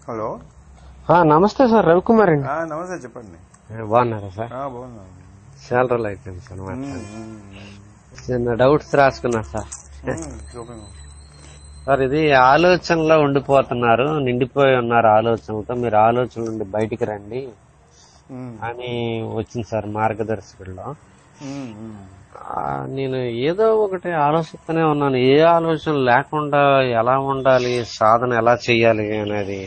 Hello ఆ, నమస్తే sir Ravikumar అండి ఆ, నమస్తే చెప్పండి బాగున్నారా సార్ ఆ, బాగున్నాను చాలా రోజులు అయిపోయింది సార్ మాట. ఉమ్, ఉమ్, చిన్న డౌట్స్ రాసుకున్నా సార్ ఉమ్, చూపించు. సార్ ఇది ఆలోచనలో ఉండిపోతున్నారు నిండిపోయి ఉన్నారు ఆలోచనలతో మీరు ఆలోచన నుండి బయటికి రండి ఉమ్, అని వచ్చింది సార్ మార్గదర్శకుల్లో ఉమ్, ఉమ్. ఆ, నేను ఏదో ఒకటి ఆలోచిస్తూనే ఉన్నాను ఏ ఆలోచన లేకుండా ఎలా ఉండాలి సాధన ఎలా చేయాలి అనేది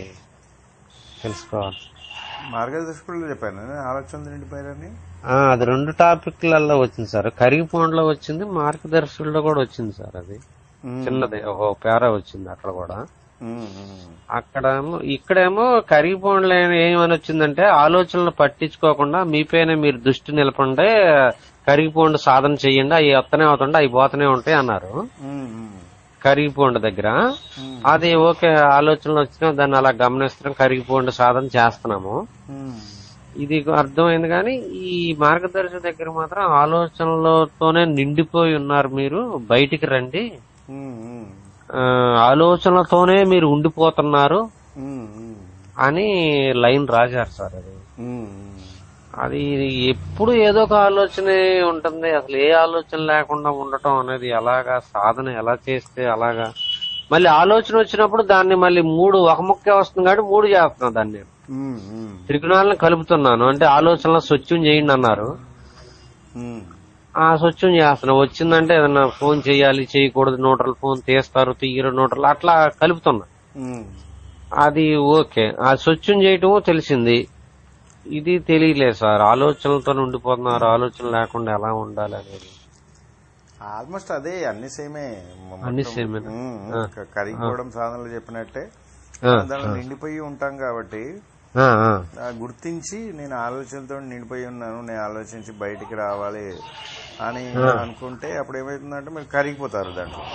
తెలుసుకోవాలి మార్గదర్శకులు చెప్పాను నేను ఆలోచనలు నిండిపోయారని ఆ, అది రెండు టాపిక్లలో వచ్చింది సార్ కరిగిపోండ్లో వచ్చింది మార్గదర్శకుల్లో కూడా వచ్చింది సార్ అది ఉమ్, చిన్నది ఒక పేరా వచ్చింది అక్కడ కూడా ఉమ్, ఉమ్, అక్కడేమో ఇక్కడేమో కరిగిపోండ్లో ఏమని వచ్చిందంటే ఆలోచనలు పట్టించుకోకుండా మీపైన మీరు దృష్టి నిలపండి కరిగిపోండి సాధన చెయ్యండి అవి వస్తూనే అవుతుండే అవి పోతూనే ఉంటాయి అన్నారు ఉమ్, ఉమ్, కరిగిపోండి దగ్గర ఉమ్, అది ఓకే ఆలోచనలు వచ్చినా దాన్ని అలా గమనిస్తున్నాం కరిగిపోండి సాధన చేస్తున్నాము ఉమ్, ఇది అర్థమైంది కానీ ఈ మార్గదర్శక దగ్గర మాత్రం ఆలోచనలతోనే నిండిపోయి ఉన్నారు మీరు బయటికి రండి ఉమ్, ఉమ్, ఆ, ఆలోచనలతోనే మీరు ఉండిపోతున్నారు ఉమ్, ఉమ్, అని లైన్ రాశారు సార్ అది ఉమ్, అది ఎప్పుడు ఏదో ఒక ఆలోచనే ఉంటుంది అసలు ఏ ఆలోచన లేకుండా ఉండటం అనేది ఎలాగా సాధన ఎలా చేస్తే అలాగా మళ్ళీ ఆలోచన వచ్చినప్పుడు దాన్ని మళ్ళీ మూడు ఒక ముక్కే వస్తుంది కాబట్టి మూడు చేస్తున్నాను దాన్ని నేను ఉమ్, ఉమ్, త్రిగుణాలను కలుపుతున్నాను అంటే ఆలోచనలో స్వచ్ఛం చేయండి అన్నారు ఉమ్, ఆ స్వచ్ఛం చేస్తున్నా వచ్చిందంటే ఏదన్నా ఫోన్ చేయాలి చేయకూడదు నోటలు ఫోన్ తీస్తారు తీయరు నోటలు అట్లా కలుపుతున్నా ఉమ్. అది ఓకే ఆ స్వచ్ఛం చేయటము తెలిసింది ఇది తెలియలేదు సార్ ఆలోచనలతో ఉండిపోతున్నారు ఆలోచన లేకుండా ఎలా ఉండాలి అనేది ఆల్మోస్ట్ అదే అన్ని సేమే మొత్తం. అన్ని సేమేనా? ఉమ్, ఆ. క- కరిగిపోవడం సాధనలు చెప్పినట్టే ఆ, దానిలో నిండిపోయి ఉంటాం కాబట్టి ఆ, ఆ. ఆ గుర్తించి నేను ఆలోచనతో నిండిపోయి ఉన్నాను నేను ఆలోచించి బయటికి రావాలి అని అనుకుంటే అప్పుడు ఏమైతుందంటే మీరు కరిగిపోతారు దాంట్లో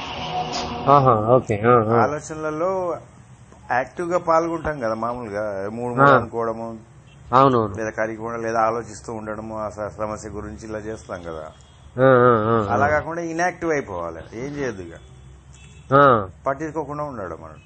ఆహా, ఓకే ఆ, ఆ. ఆలోచనలలో యాక్టివ్ గా పాల్గొంటాం కదా మామూలుగా మూడు మూడు అనుకోవడము అవునవును లేదా కరిగిపోవడం లేదా ఆలోచిస్తూ ఉండడము ఆ స- సమస్య గురించి ఇలా చేస్తాం కదా ఆ, ఆ, ఆ, అలా కాకుండా ఇన్యాక్టివ్ అయిపోవాలి ఏం చేయొద్దు ఇక ఆ. పట్టించుకోకుండా ఉండడం మనం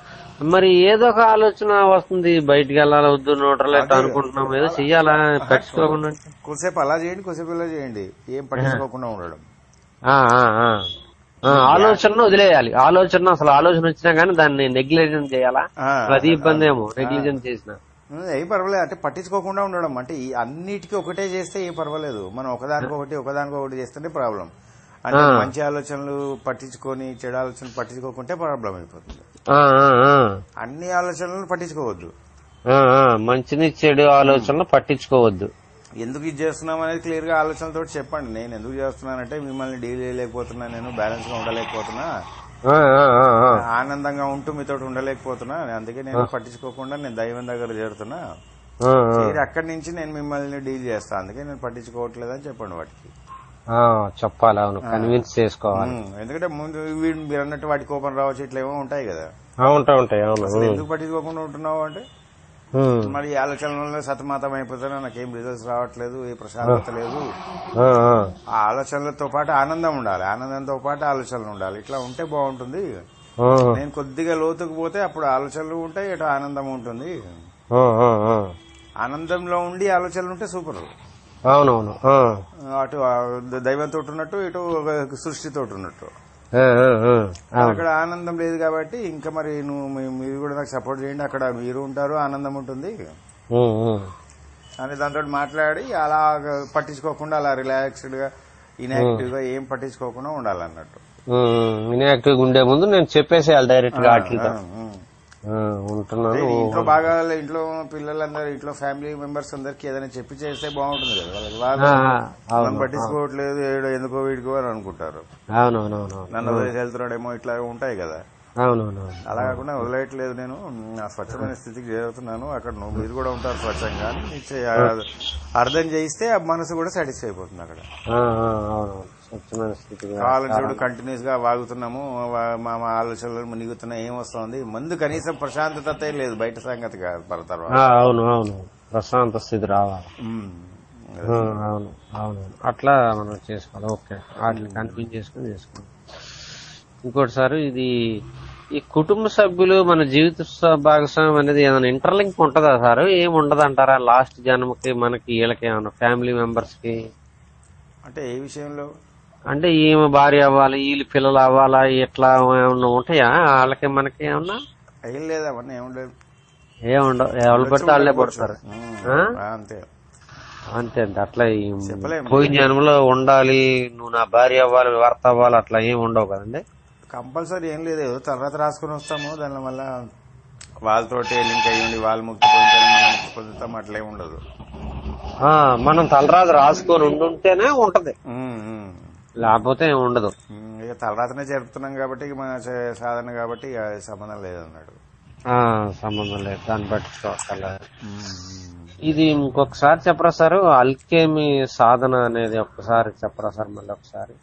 మరి ఏదో ఒక ఆలోచన వస్తుంది బయటికి వెళ్ళాలి వద్దు నోటలు ఎట్లా అనుకుంటున్నాం ఏదో చెయ్యాలా పట్టించుకోకుండా ఉంటే. కొద్దిసేపు అలా చేయండి కొద్దిసేపు ఇలా చేయండి ఏం పట్టించుకోకుండా ఉండడం ఆ, ఆ, ఆ. ఆ, ఆలోచనను వదిలేయాలి ఆలోచన అసలు ఆలోచన వచ్చినా గానీ దాన్ని నెగ్లిజెన్స్ చేయాలా ఆ, అసలు అది ఇబ్బంది ఏమో నెగ్లిజెన్స్ చేసిన ఉమ్, ఏం పర్వాలేదు అంటే పట్టించుకోకుండా ఉండడం అంటే ఈ అన్నిటికీ ఒకటే చేస్తే ఏం పర్వాలేదు మనం ఒకదానికి ఒకటి ఒకదానికి ఒకటి చేస్తేనే ప్రాబ్లం అంటే మంచి ఆలోచనలు పట్టించుకొని చెడు ఆలోచనలు పట్టించుకోకుంటే ప్రాబ్లం అయిపోతుంది ఆ, ఆ, ఆ. అన్ని ఆలోచనలను పట్టించుకోవద్దు ఆ, ఆ. మంచిని చెడు ఆలోచనలు పట్టించుకోవద్దు ఎందుకు ఇది చేస్తున్నాం అనేది క్లియర్ గా ఆలోచనతో చెప్పండి నేను ఎందుకు చేస్తున్నానంటే మిమ్మల్ని డీల్ చేయలేకపోతున్నా నేను బ్యాలెన్స్ గా ఉండలేకపోతున్నా ఆ, ఆ, ఆ, ఆ. ఆనందంగా ఉంటూ మీతో ఉండలేకపోతున్నా అందుకే నేను పట్టించుకోకుండా నేను దైవం దగ్గర చేరుతున్నా ఆ, ఆ. చేరి అక్కడి నుంచి నేను మిమ్మల్ని డీల్ చేస్తా అందుకే నేను పట్టించుకోవట్లేదు అని చెప్పండి వాటికి ఆ, చెప్పాలి అవును కన్విన్స్ చేసుకోవాలి ఉమ్, ఎందుకంటే ముందు వీడు మీరు అన్నట్టు వాటి కోపం రావచ్చు ఇట్లా ఏమో ఉంటాయి కదా ఆ, ఉంటాయి ఉంటాయి అవును అసలు ఎందుకు పట్టించుకోకుండా ఉంటున్నావు అంటే ఉమ్. మరి ఈ ఆలోచనలలో సతమతం అయిపోతున్నా నాకేం రిజల్ట్స్ రావట్లేదు ఏ ప్రశాంతత లేదు ఆ, ఆ. ఆ ఆలోచనలతో పాటు ఆనందం ఉండాలి ఆనందంతో పాటు ఆలోచనలు ఉండాలి ఇట్లా ఉంటే బాగుంటుంది ఆ, నేను కొద్దిగా లోతుకు పోతే అప్పుడు ఆలోచనలు ఉంటాయి ఇటు ఆనందం ఉంటుంది ఆ, ఆ, ఆ. ఆనందంలో ఉండి ఆలోచనలు ఉంటే సూపర్ అవునవును ఆ. అటు ఆ దైవంతో ఉన్నట్టు ఇటు సృష్టితో ఉన్నట్టు ఆ, ఆ, ఆ. అవును అక్కడ ఆనందం లేదు కాబట్టి ఇంకా మరి నువ్వు మీ- మీరు కూడా నాకు సపోర్ట్ చేయండి అక్కడ మీరు ఉంటారు ఆనందం ఉంటుంది ఉమ్, ఉమ్. అని దాంతో మాట్లాడి అలా పట్టించుకోకుండా అలా రిలాక్స్డ్ గా ఇన్యాక్టివ్ గా ఏం పట్టించుకోకుండా ఉండాలన్నట్టు ఇన్యాక్టివ్ ఉండే ముందు నేను చెప్పేసేయాలి డైరెక్ట్ గా వాటితో ఆ, ఉమ్. ఆ, ఉంటున్నాను ఇది ఇంట్లో బాగా ఇంట్లో పిల్లలందరూ ఇంట్లో ఫ్యామిలీ మెంబర్స్ అందరికి ఏదైనా చెప్పి చేస్తే బాగుంటుంది కదా వాళ్ళకి వాళ్ళు ఆ, ఆ, మనం అవును పట్టించుకోవట్లేదు ఏడో ఎందుకో వీడికో అని అనుకుంటారు అవునవునవును నన్ను వదిలేసి వెళ్తున్నాడేమో ఇట్లా ఉంటాయి కదా అవునవునవును అలా కాకుండా వదిలేయట్లేదు నేను నా స్వచ్ఛమైన స్థితికి చేరుతున్నాను అక్కడ నువ్వు మీరు కూడా ఉంటారు స్వచ్ఛంగా అని నిశ్చయ- అర్థం చేయిస్తే ఆ మనసు కూడా సాటిస్ఫై అయిపోతుంది అక్కడ ఆ, ఆ, అవునవును స్వచ్ఛమైన స్థితిగా కావాలని చూడు కంటిన్యూస్ గా వాగుతున్నాము వా- మా మా ఆలోచనలు మునిగుతున్నాయి ఏం వస్తుంది ముందు కనీసం ప్రశాంతత లేదు బయట సంగతి కాదు పర తర్వాత ఆ, అవును అవును ప్రశాంత స్థితి రావాలి ఉమ్. ఆ, అవును అవును అట్లా మనం చేసుకోవాలి ఓకే వాటిని కన్ఫ్యూజ్ చేసుకుని చేసుకోవాలి ఇంకోటి సార్ ఇది ఈ కుటుంబ సభ్యులు మన జీవిత స- భాగస్వామ్యం అనేది ఏదైనా ఇంటర్లింక్ ఉంటుందా సార్ ఏం ఉండదు అంటారా లాస్ట్ జన్మకి మనకి వీళ్ళకి ఏమన్నా ఫ్యామిలీ మెంబర్స్ కి అంటే ఏ విషయంలో అంటే ఈమె భార్య అవ్వాలి వీళ్ళు పిల్లలు అవ్వాలా ఇట్లా ఏమన్నా ఉంటాయా వాళ్ళకి మనకి ఏమన్నా ఏం లేదు అవన్నీ ఏం లేదు ఏముండవు ఎవరు పడితే వాళ్ళే పడతారు ఉమ్, ఆ? ఆ, అంతే అంతే అండి అట్లా ఈ చెప్పలేము. పోయిన జన్మలో ఉండాలి నువ్వు నా భార్య అవ్వాలి భర్త అవ్వాలి అట్లా ఏం ఉండవు కదండి కంపల్సరీ ఏం లేదు ఏదో తర్వాత రాసుకుని వస్తాము దాని వల్ల వాళ్ళతోటి లింక్ అయ్యండి వాళ్ళు ముక్తి పొందుతారు మనం ముక్తి పొందుతాం అట్లేం ఉండదు ఆ, మనం తలరాజు రాసుకొని ఉండుంటేనే ఉంటది ఉమ్, ఉమ్. లేకపోతే ఏం ఉండదు ఉమ్, ఇక తలరాతనే జరుపుతున్నాం కాబట్టి ఇక మన చే- సాధన కాబట్టి ఇక సంబంధం లేదన్నాడు ఆ సంబంధం లేదు దాన్ని పట్టించుకోవాలి ఇది ఇంకొకసారి చెప్పరా సార్ అల్కేమి సాధన అనేది ఒక్కసారి చెప్పరా సార్ మళ్ళీ ఒకసారి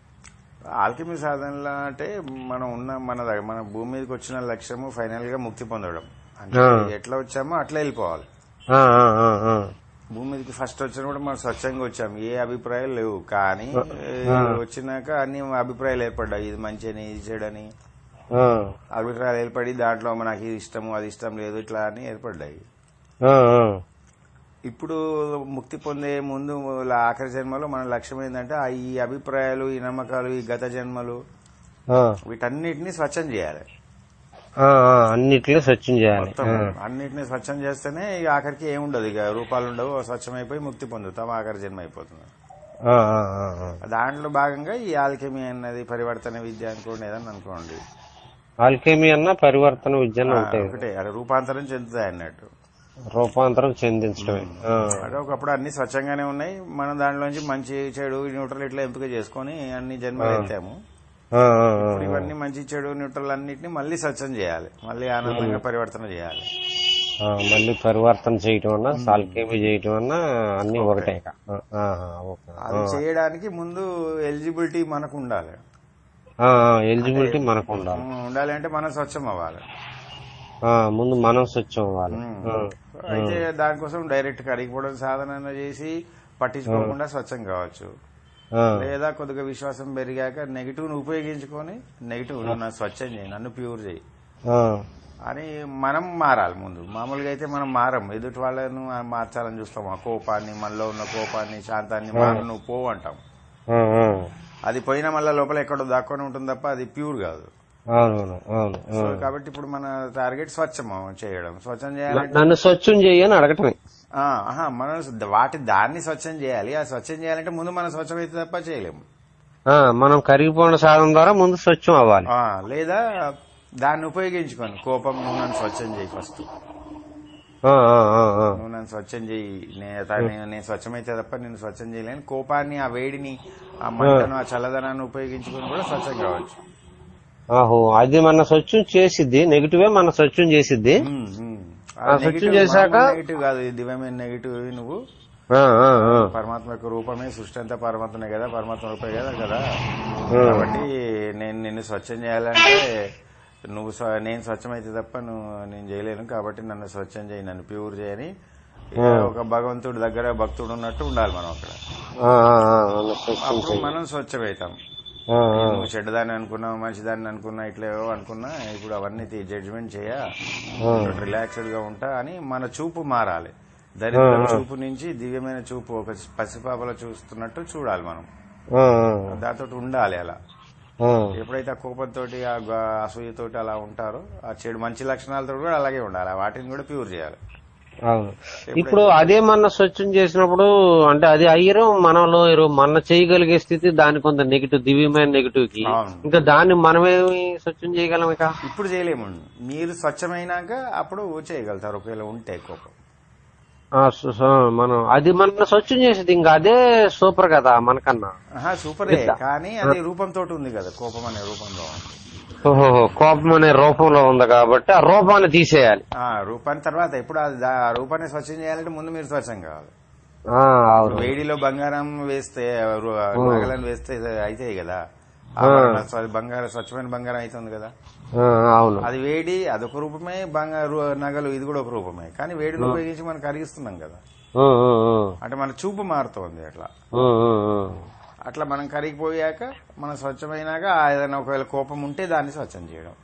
ఆల్కెమీ సాధనలో అంటే మనం ఉన్న మన దగ్గర మన భూమి మీదకి వచ్చిన లక్ష్యము ఫైనల్ గా ముక్తి పొందడం అంటే ఆ. ఎట్లా వచ్చామో అట్లా వెళ్ళిపోవాలి ఆ, ఆ, ఆ, ఆ. భూమి మీదకి ఫస్ట్ వచ్చినప్పుడు మనం స్వచ్ఛంగా వచ్చాం ఏ అభిప్రాయాలు లేవు కానీ ఏ, వచ్చినాక అన్ని అభిప్రాయాలు ఏర్పడ్డాయి ఇది మంచిని ఇది చెడని ఆ, అభిప్రాయాలు ఏర్పడి దాంట్లో మనకి ఇది ఇష్టము అది ఇష్టం లేదు ఇట్లా అని ఏర్పడ్డాయి ఆ, ఆ. ఇప్పుడు ముక్తి పొందే ముందు ఆఖరి జన్మలో మన లక్ష్యం ఏంటంటే ఆ ఈ అభిప్రాయాలు ఈ నమ్మకాలు ఈ గత జన్మలు ఆ, వీటన్నిటిని స్వచ్ఛం చేయాలి ఆ, ఆ, అన్నిట్లో స్వచ్ఛం చేయాలి మొత్తం అన్నిటిని స్వచ్ఛం చేస్తేనే ఇక ఆఖరికి ఏముండదు ఇక రూపాలు ఉండవు స్వచ్ఛమైపోయి ముక్తి పొందుతాం ఆఖరి జన్మ అయిపోతుంది ఆ, ఆ, ఆ, ఆ. దాంట్లో భాగంగా ఈ ఆల్కెమీ అన్నది పరివర్తన విద్య అనుకోండి ఏదన్నా అనుకోండి ఆల్కేమీ అన్న పరివర్తన విద్యను ఆ, ఉంటాయి ఒకటే అది రూపాంతరం చెందుతాయి అన్నట్టు రూపాంతరం చెందించడమే ఆ, అంటే ఒకప్పుడు అన్ని స్వచ్ఛంగానే ఉన్నాయి మనం దాంట్లోంచి మంచి చెడు న్యూట్రల్ ఇట్లా ఎంపిక చేసుకొని అన్ని జన్మలు ఎత్తాము ఆ, ఆ, ఆ. ఇప్పుడు ఇవన్నీ మంచి చెడు న్యూట్రల్ అన్నిటిని మళ్ళీ స్వచ్ఛం చేయాలి మళ్ళీ ఆనందంగా పరివర్తన చేయాలి ఆ, మళ్ళీ పరివర్తన చేయటం అన్నా సాల్కేమీ చేయటం అన్నా అన్ని ఒకటే ఇక. ఆ, ఆ, ఆ, ఓకే. అది చేయడానికి ముందు ఎలిజిబిలిటీ మనకు ఉండాలి ఆ, ఆ, ఎలిజిబిలిటీ మనకు ఉండాలి ఉమ్, ఉండాలి అంటే మనం స్వచ్ఛం అవ్వాలి ఆ, ముందు మనం స్వచ్ఛం అవ్వాలి ఆ, అయితే దానికోసం డైరెక్ట్ కరిగిపోవడం సాధన చేసి పట్టించుకోకుండా స్వచ్ఛం కావచ్చు ఆ, లేదా కొద్దిగా విశ్వాసం పెరిగాక నెగిటివ్ ను ఉపయోగించుకొని నెగిటివ్ నన్ను స్వచ్ఛం చేయి నన్ను ప్యూర్ చేయి ఆ, అని మనం మారాలి ముందు మామూలుగా అయితే మనం మారం ఎదుటి వాళ్ళను మార్చాలని చూస్తాం ఆ కోపాన్ని మనలో ఉన్న కోపాన్ని శాంతాన్ని మారు నువ్వు పో అంటాం ఆ, ఆ. అది పోయినా మళ్ళీ లోపల ఎక్కడో దాక్కొని ఉంటుంది తప్ప అది ప్యూర్ కాదు అవునవును అవును ఆ. సో కాబట్టి ఇప్పుడు మన టార్గెట్ స్వచ్ఛం చేయడం స్వచ్ఛం చేయాలంటే నన్ను స్వచ్ఛం చేయని అడగటమే ఆ, ఆహా, మనం వాటి దాన్ని స్వచ్ఛం చేయాలి ఆ స్వచ్ఛం చేయాలంటే ముందు మనం స్వచ్ఛం అయితే తప్ప చేయలేము ఆ, మనం కరిగిపోయిన సాధన ద్వారా ముందు స్వచ్ఛం అవ్వాలి ఆ, లేదా దాన్ని ఉపయోగించుకొని కోపం నువ్వు నన్ను స్వచ్ఛం చేయి ఫస్ట్ ఆ, ఆ, ఆ, ఆ. నువ్వు నన్ను స్వచ్ఛం చేయి నే- తా- నేను నేను స్వచ్ఛమైతే తప్ప నేను స్వచ్ఛం చేయలేను కోపాన్ని ఆ వేడిని ఆ మంటను ఆ చల్లదనాన్ని ఉపయోగించుకొని కూడా స్వచ్ఛం కావచ్చు ఆహో అది మన స్వచ్ఛం చేసిద్ది నెగిటివే మన స్వచ్ఛం చేసిద్ది ఉమ్, ఉమ్. ఆ స్వచ్ఛం చేశాక? నెగిటివ్ కాదు ఇది దివ్యమైన నెగిటివ్ నువ్వు ఆ, ఆ, ఆ. పరమాత్మ యొక్క రూపమే సృష్టి అంతా పరమాత్మనే కదా పరమాత్మ రూపే కదా కదా కాబట్టి నేను నిన్ను స్వచ్ఛం చేయాలంటే నువ్వు స్వ- నేను స్వచ్ఛమైతే తప్ప నువ్వు నేను చేయలేను కాబట్టి నన్ను స్వచ్ఛం చేయి నన్ను ప్యూర్ చేయని ఇక ఒక భగవంతుడి దగ్గర భక్తుడు ఉన్నట్టు ఉండాలి మనం అక్కడ ఆ, ఆ, ఆ, మన స్వచ్ఛం అప్పుడు మనం స్వచ్ఛమవుతాం ఆ, ఆ. నువ్వు చెడ్డదాన్ని అనుకున్నావు మంచిదాన్ని అనుకున్నా ఇట్లా ఏవో అనుకున్నా ఇప్పుడు అవన్నీ జడ్జిమెంట్ చేయ రిలాక్స్డ్ గా ఉంటా అని మన చూపు మారాలి దరిద్ర చూపు నుంచి దివ్యమైన చూపు ఒక పసిపాపల చూస్తున్నట్టు చూడాలి మనం ఆ, ఆ, దాంతో ఉండాలి అలా ఆ. ఎప్పుడైతే ఆ కోపంతో ఆ గ- అసూయతోటి అలా ఉంటారో ఆ చెడు మంచి లక్షణాలతో కూడా అలాగే ఉండాలి ఆ వాటిని కూడా ప్యూర్ చేయాలి అవును ఇప్పుడు అదే మన స్వచ్ఛం చేసినప్పుడు అంటే అది అయ్యరు మనలో ఎరు మన చేయగలిగే స్థితి దాని కొంత నెగిటివ్ దివ్యమైన నెగిటివ్ కి అవును. ఇంకా దాన్ని మనమేమి స్వచ్ఛం చేయగలం ఇక ఇప్పుడు చేయలేము మీరు స్వచ్ఛమైనాక అప్పుడు చేయగలుగుతారు ఒకవేళ ఉంటే కోపం ఆ, స- స- మనం అది మన స్వచ్ఛం చేసేది ఇంకా అదే సూపర్ కదా మనకన్నా ఆహా, సూపరే కానీ అది రూపంతో ఉంది కదా కోపం అనే రూపంలో ఉంది ఓహో కోపం అనే రూపంలో ఉంది కాబట్టి ఆ రూపాన్ని తీసేయాలి ఆ రూపాన్ని తర్వాత ఇప్పుడు ఆ దా- ఆ రూపాన్ని స్వచ్ఛం చేయాలంటే ముందు మీరు స్వచ్ఛం కావాలి ఆ, అవును వేడిలో బంగారం వేస్తే రు- నగలను వేస్తే అవుతాయి కదా ఆభరణ స్వ- బంగారం స్వచ్ఛమైన బంగారం అవుతుంది కదా ఆ, అవును అది వేడి అదొక రూపమే బంగారు నగలు ఇది కూడా ఒక రూపమే కానీ వేడిని ఉపయోగించి మనం కరిగిస్తున్నాం కదా ఆ, ఆ, ఆ. అంటే మన చూపు మారుతోంది అట్లా ఆ, ఆ, ఆ. అట్లా మనం కరిగిపోయాక మనం స్వచ్ఛమైనాక ఆ ఏదైనా ఒకవేళ కోపం ఉంటే దాన్ని స్వచ్ఛం చేయడం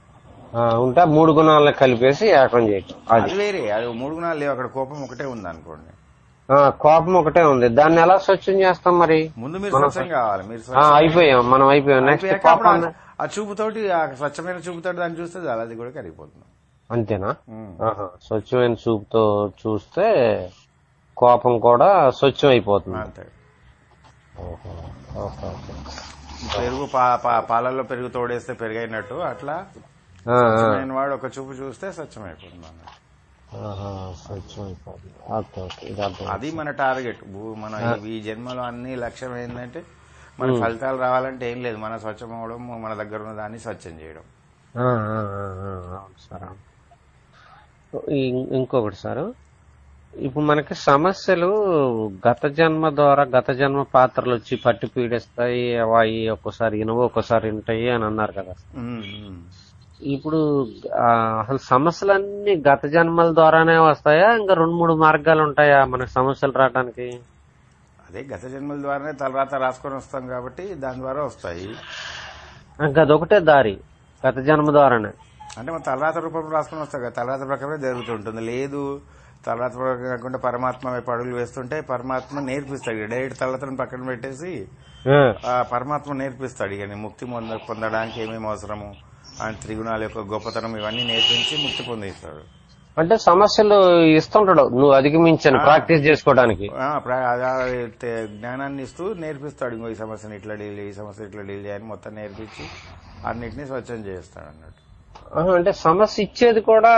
ఆ, ఉంటే ఆ మూడు గుణాలను కలిపేసి ఏకం చేయటం అది అది వేరే అది మూడు గుణాలు లేవు అక్కడ కోపం ఒకటే ఉంది అనుకోండి ఆ, కోపం ఒకటే ఉంది దాన్ని ఎలా స్వచ్ఛం చేస్తాం మరి ముందు మీరు స్వచ్ఛం కావాలి మీరు ఆ, స్వచ్ఛం అయిపోయాం మనం అయిపోయాం నెక్స్ట్ అయిపోయాక అప్పుడు కోపం ఆ- ఆ చూపుతోటి ఆ స్వచ్ఛమైన చూపుతోటి దాన్ని చూస్తే చాలు అది కూడా కరిగిపోతుంది అంతేనా ఉమ్. ఆహా, స్వచ్ఛమైన చూపుతో చూస్తే కోపం కూడా స్వచ్ఛం అయిపోతుంది అంతే ఓహో, ఓకే ఓకే పెరుగు పా- పా- పాలల్లో పెరుగు తోడేస్తే పెరుగైనట్టు అట్లా ఆ, ఆ. స్వచ్ఛమైన వాడు ఒక చూపు చూస్తే స్వచ్ఛమైపోతుంది అన్నట్టు. ఆహా, స్వచ్ఛం అయిపోతుంది ఓకే ఓకే ఇది అర్థం అది మన టార్గెట్ భూ- మన ఈ జన్మలో అన్ని లక్ష్యం ఏంటంటే మన ఫలితాలు రావాలంటే ఏం లేదు మన స్వచ్ఛం అవడం మన దగ్గర ఉన్న దాన్ని స్వచ్ఛం చేయడం ఆ, ఆ, ఆ, ఆ, అవును సార్ అవును. ఇం- ఇంకొకటి సార్ ఇప్పుడు మనకి సమస్యలు గత జన్మ ద్వారా గత జన్మ పాత్రలు వచ్చి పట్టి పీడిస్తాయి అవి ఒక్కోసారి ఇనవు ఒక్కోసారి వింటాయి అని అన్నారు కదా ఉమ్, ఉమ్. ఇప్పుడు ఆ, అసలు సమస్యలన్నీ గత జన్మల ద్వారానే వస్తాయా ఇంకా రెండు మూడు మార్గాలు ఉంటాయా మనకి సమస్యలు రావడానికి అదే గత జన్మల ద్వారానే తలరాత రాసుకొని వస్తాం కాబట్టి దాని ద్వారా వస్తాయి ఇంకా అదొకటే దారి గత జన్మ ద్వారానే అంటే మన తలరాత రూపంలో రాసుకొని వస్తాం కదా తలరాత ప్రకారమే జరుగుతుంటుంది లేదు తలరాత ప్రకారం కాకుండా పరమాత్మ వైపు అడుగులు వేస్తుంటే పరమాత్మ నేర్పిస్తాడు డైరెక్ట్ తలరాతను పక్కన పెట్టేసి ఆ, ఆ పరమాత్మ నేర్పిస్తాడు ఇక నీ ముక్తి పొంద పొందడానికి ఏమేమి అవసరము ఆయన త్రిగుణాల యొక్క గొప్పతనం ఇవన్నీ నేర్పించి ముక్తి పొందిస్తాడు అంటే సమస్యలు ఇస్తుంటాడు నువ్వు అధిగమించాను ప్రాక్టీస్ చేసుకోవడానికి ఆ, ప్ర- ఆ తే- జ్ఞానాన్ని ఇస్తూ నేర్పిస్తాడు ఇంకో ఈ సమస్యను ఇట్లా డీల్ చేయి, ఈ సమస్య ఇట్లా డీల్ చేయని మొత్తం నేర్పించి అన్నిటినీ స్వచ్ఛం చేస్తాడు అన్నట్టు ఆహా, అంటే సమస్య ఇచ్చేది కూడా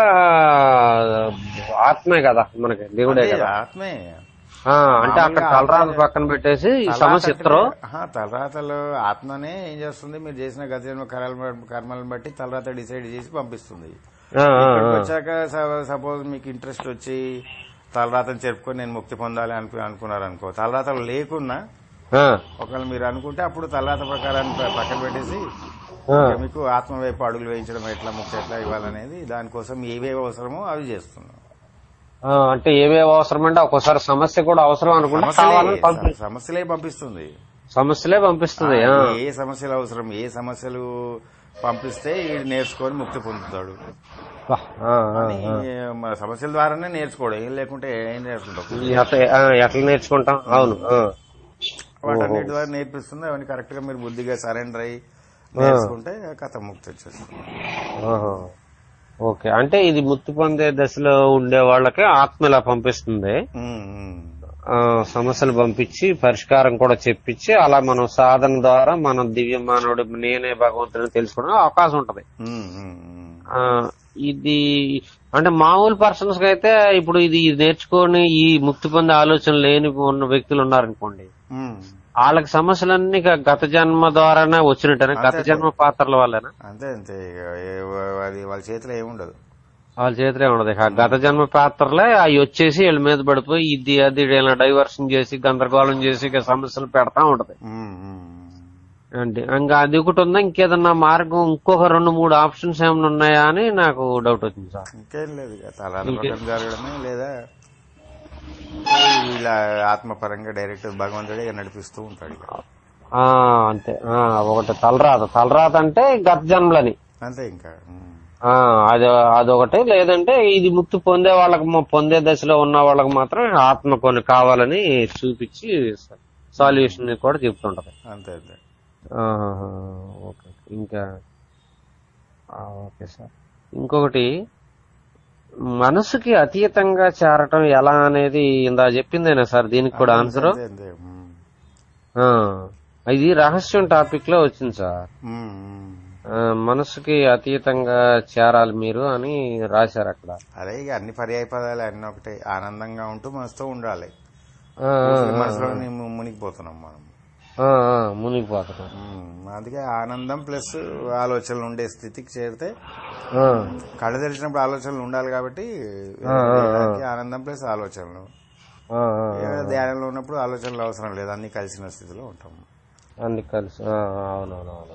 ఆత్మే కదా మనకి దేవుడే అదే కదా ఆత్మే ఆ, అంటే అక్కడ తలరాలు పక్కన పెట్టేసి ఈ సమస్య ఇస్తారు ఆహా, తలరాతలు ఆత్మనే ఏం చేస్తుంది మీరు చేసిన గత జన్మ కర్మల కర్మలను బట్టి తలరాత డిసైడ్ చేసి పంపిస్తుంది ఆ, ఆ, ఇక్కడికి వచ్చాక సపోజ్ మీకు ఇంట్రెస్ట్ వచ్చి తలరాతను చెప్పుకొని నేను ముక్తి పొందాలి అనుకు అనుకున్నారు అనుకో తలరాతలు లేకున్నా ఆ, ఒకవేళ మీరు అనుకుంటే అప్పుడు తలరాత ప్రకారాన్ని ప- పక్కన పెట్టేసి ఆ. ఇక మీకు ఆత్మ వైపు అడుగులు వేయించడం ఎట్లా ముక్తి ఎట్లా ఇవ్వాలనేది దానికోసం ఏవేవి అవసరమో అవి చేస్తున్నాం ఆ, అంటే ఏవేవి అవసరం అంటే ఒక్కోసారి సమస్య కూడా అవసరం అనుకుంటే కావాలని పంపి సమస్యలే సమస్యలే పంపిస్తుంది సమస్యలే పంపిస్తుంది ఆ. ఏ సమస్యలు అవసరం ఏ సమస్యలు పంపిస్తే వీడు నేర్చుకొని ముక్తి పొందుతాడు వా, ఆ, ఆ. అని మన సమస్యల ద్వారానే నేర్చుకోవడం ఏం లేకుంటే ఏం నేర్చుకుంటాం ఎట్ట- ఆ, ఎట్లా నేర్చుకుంటాం అవును ఆ. వాటన్నిటి ద్వారా నేర్పిస్తుంది అవన్నీ కరెక్ట్ గా మీరు బుద్ధిగా సరెండర్ అయ్యి నేర్చుకుంటే కథ ముక్తి వచ్చేస్తుంది ఆహా. ఓకే అంటే ఇది ముక్తి పొందే దశలో ఉండే వాళ్ళకి ఆత్మ ఇలా పంపిస్తుంది ఉమ్, ఉమ్. ఆ, సమస్యలు పంపించి పరిష్కారం కూడా చెప్పించి అలా మనం సాధన ద్వారా మనం దివ్య మానవుడు నేనే భగవంతుని తెలుసుకోవడం అవకాశం ఉంటది ఉమ్, ఉమ్, ఉమ్. ఆ, ఇది అంటే మామూలు పర్సన్స్ కి అయితే ఇప్పుడు ఇది నేర్చుకొని ఈ ముక్తి పొందే ఆలోచన లేని ఉన్న వ్యక్తులు ఉన్నారనుకోండి ఉమ్. వాళ్ళకి సమస్యలన్నీ ఇక గత జన్మ ద్వారానే వచ్చినట్టనే గత జన్మ పాత్రల వల్లనా అంతే అంతే ఇక ఏ- అది వాళ్ళ చేతిలో ఏముండదు వాళ్ళ చేతిలో ఉండదు ఇక గత జన్మ పాత్రలే అవి వచ్చేసి వీళ్ళ మీద పడిపోయి ఇది అది ఇలా డైవర్షన్ చేసి గందరగోళం చేసి ఇక సమస్యలు పెడతా ఉంటది ఉమ్, ఉమ్. అంటే ఇంకా అది ఒకటి ఉందా ఇంకేదన్నా మార్గం ఇంకొక రెండు మూడు ఆప్షన్స్ ఏమైనా ఉన్నాయా అని నాకు డౌట్ వచ్చింది సార్ ఇంకేం లేదు ఇక తలాల ప్రకారం జరగడమే లేదా ఇలా ఆత్మపరంగా డైరెక్ట్ భగవంతుడే ఇక నడిపిస్తూ ఉంటాడు ఇక ఆ అంతే ఆ ఒకటి తలరాత తలరాత అంటే గత జన్మలని అంతే ఇంకా ఉమ్. ఆ అది అదొకటి లేదంటే ఇది ముక్తి పొందే వాళ్ళకి మా- పొందే దశలో ఉన్న వాళ్ళకి మాత్రం ఆత్మ కొన్ని కావాలని చూపించి సాల్యూషన్ కూడా చెప్తుంటది అంతే అంతే ఆహాహా, ఓకే ఇంకా ఆ, ఓకే సార్ ఇంకొకటి మనసుకి అతీతంగా చేరటం ఎలా అనేది ఇందా చెప్పిందేనా సార్ దీనికి కూడా ఆన్సర్ అంతే అంతే ఉమ్. ఇది రహస్యం టాపిక్ లో వచ్చింది సార్ ఉమ్, ఉమ్. ఆ, మనసుకి అతీతంగా చేరాలి మీరు అని రాశారు అక్కడ అదే ఇక అన్ని పర్యాయ పదాలు అన్ని ఒకటే ఆనందంగా ఉంటూ మనసుతో ఉండాలి ఆ, ఆ, మనసులో మునిగిపోతున్నాం మనం ఆ, ఆ, మునిగిపోతున్నాం ఉమ్, అందుకే ఆనందం ప్లస్ ఆలోచనలు ఉండే స్థితికి చేరితే ఆ, కళ్ళు తెరిచినప్పుడు ఆలోచనలు ఉండాలి కాబట్టి దానికి ఆనందం ప్లస్ ఆలోచనలు ఆ, ఆ, ఇక ధ్యానంలో ఉన్నప్పుడు ఆలోచనలు అవసరం లేదు అన్ని కలిసిన స్థితిలో ఉంటాం అన్ని కలిసి ఆ, అవునవునవును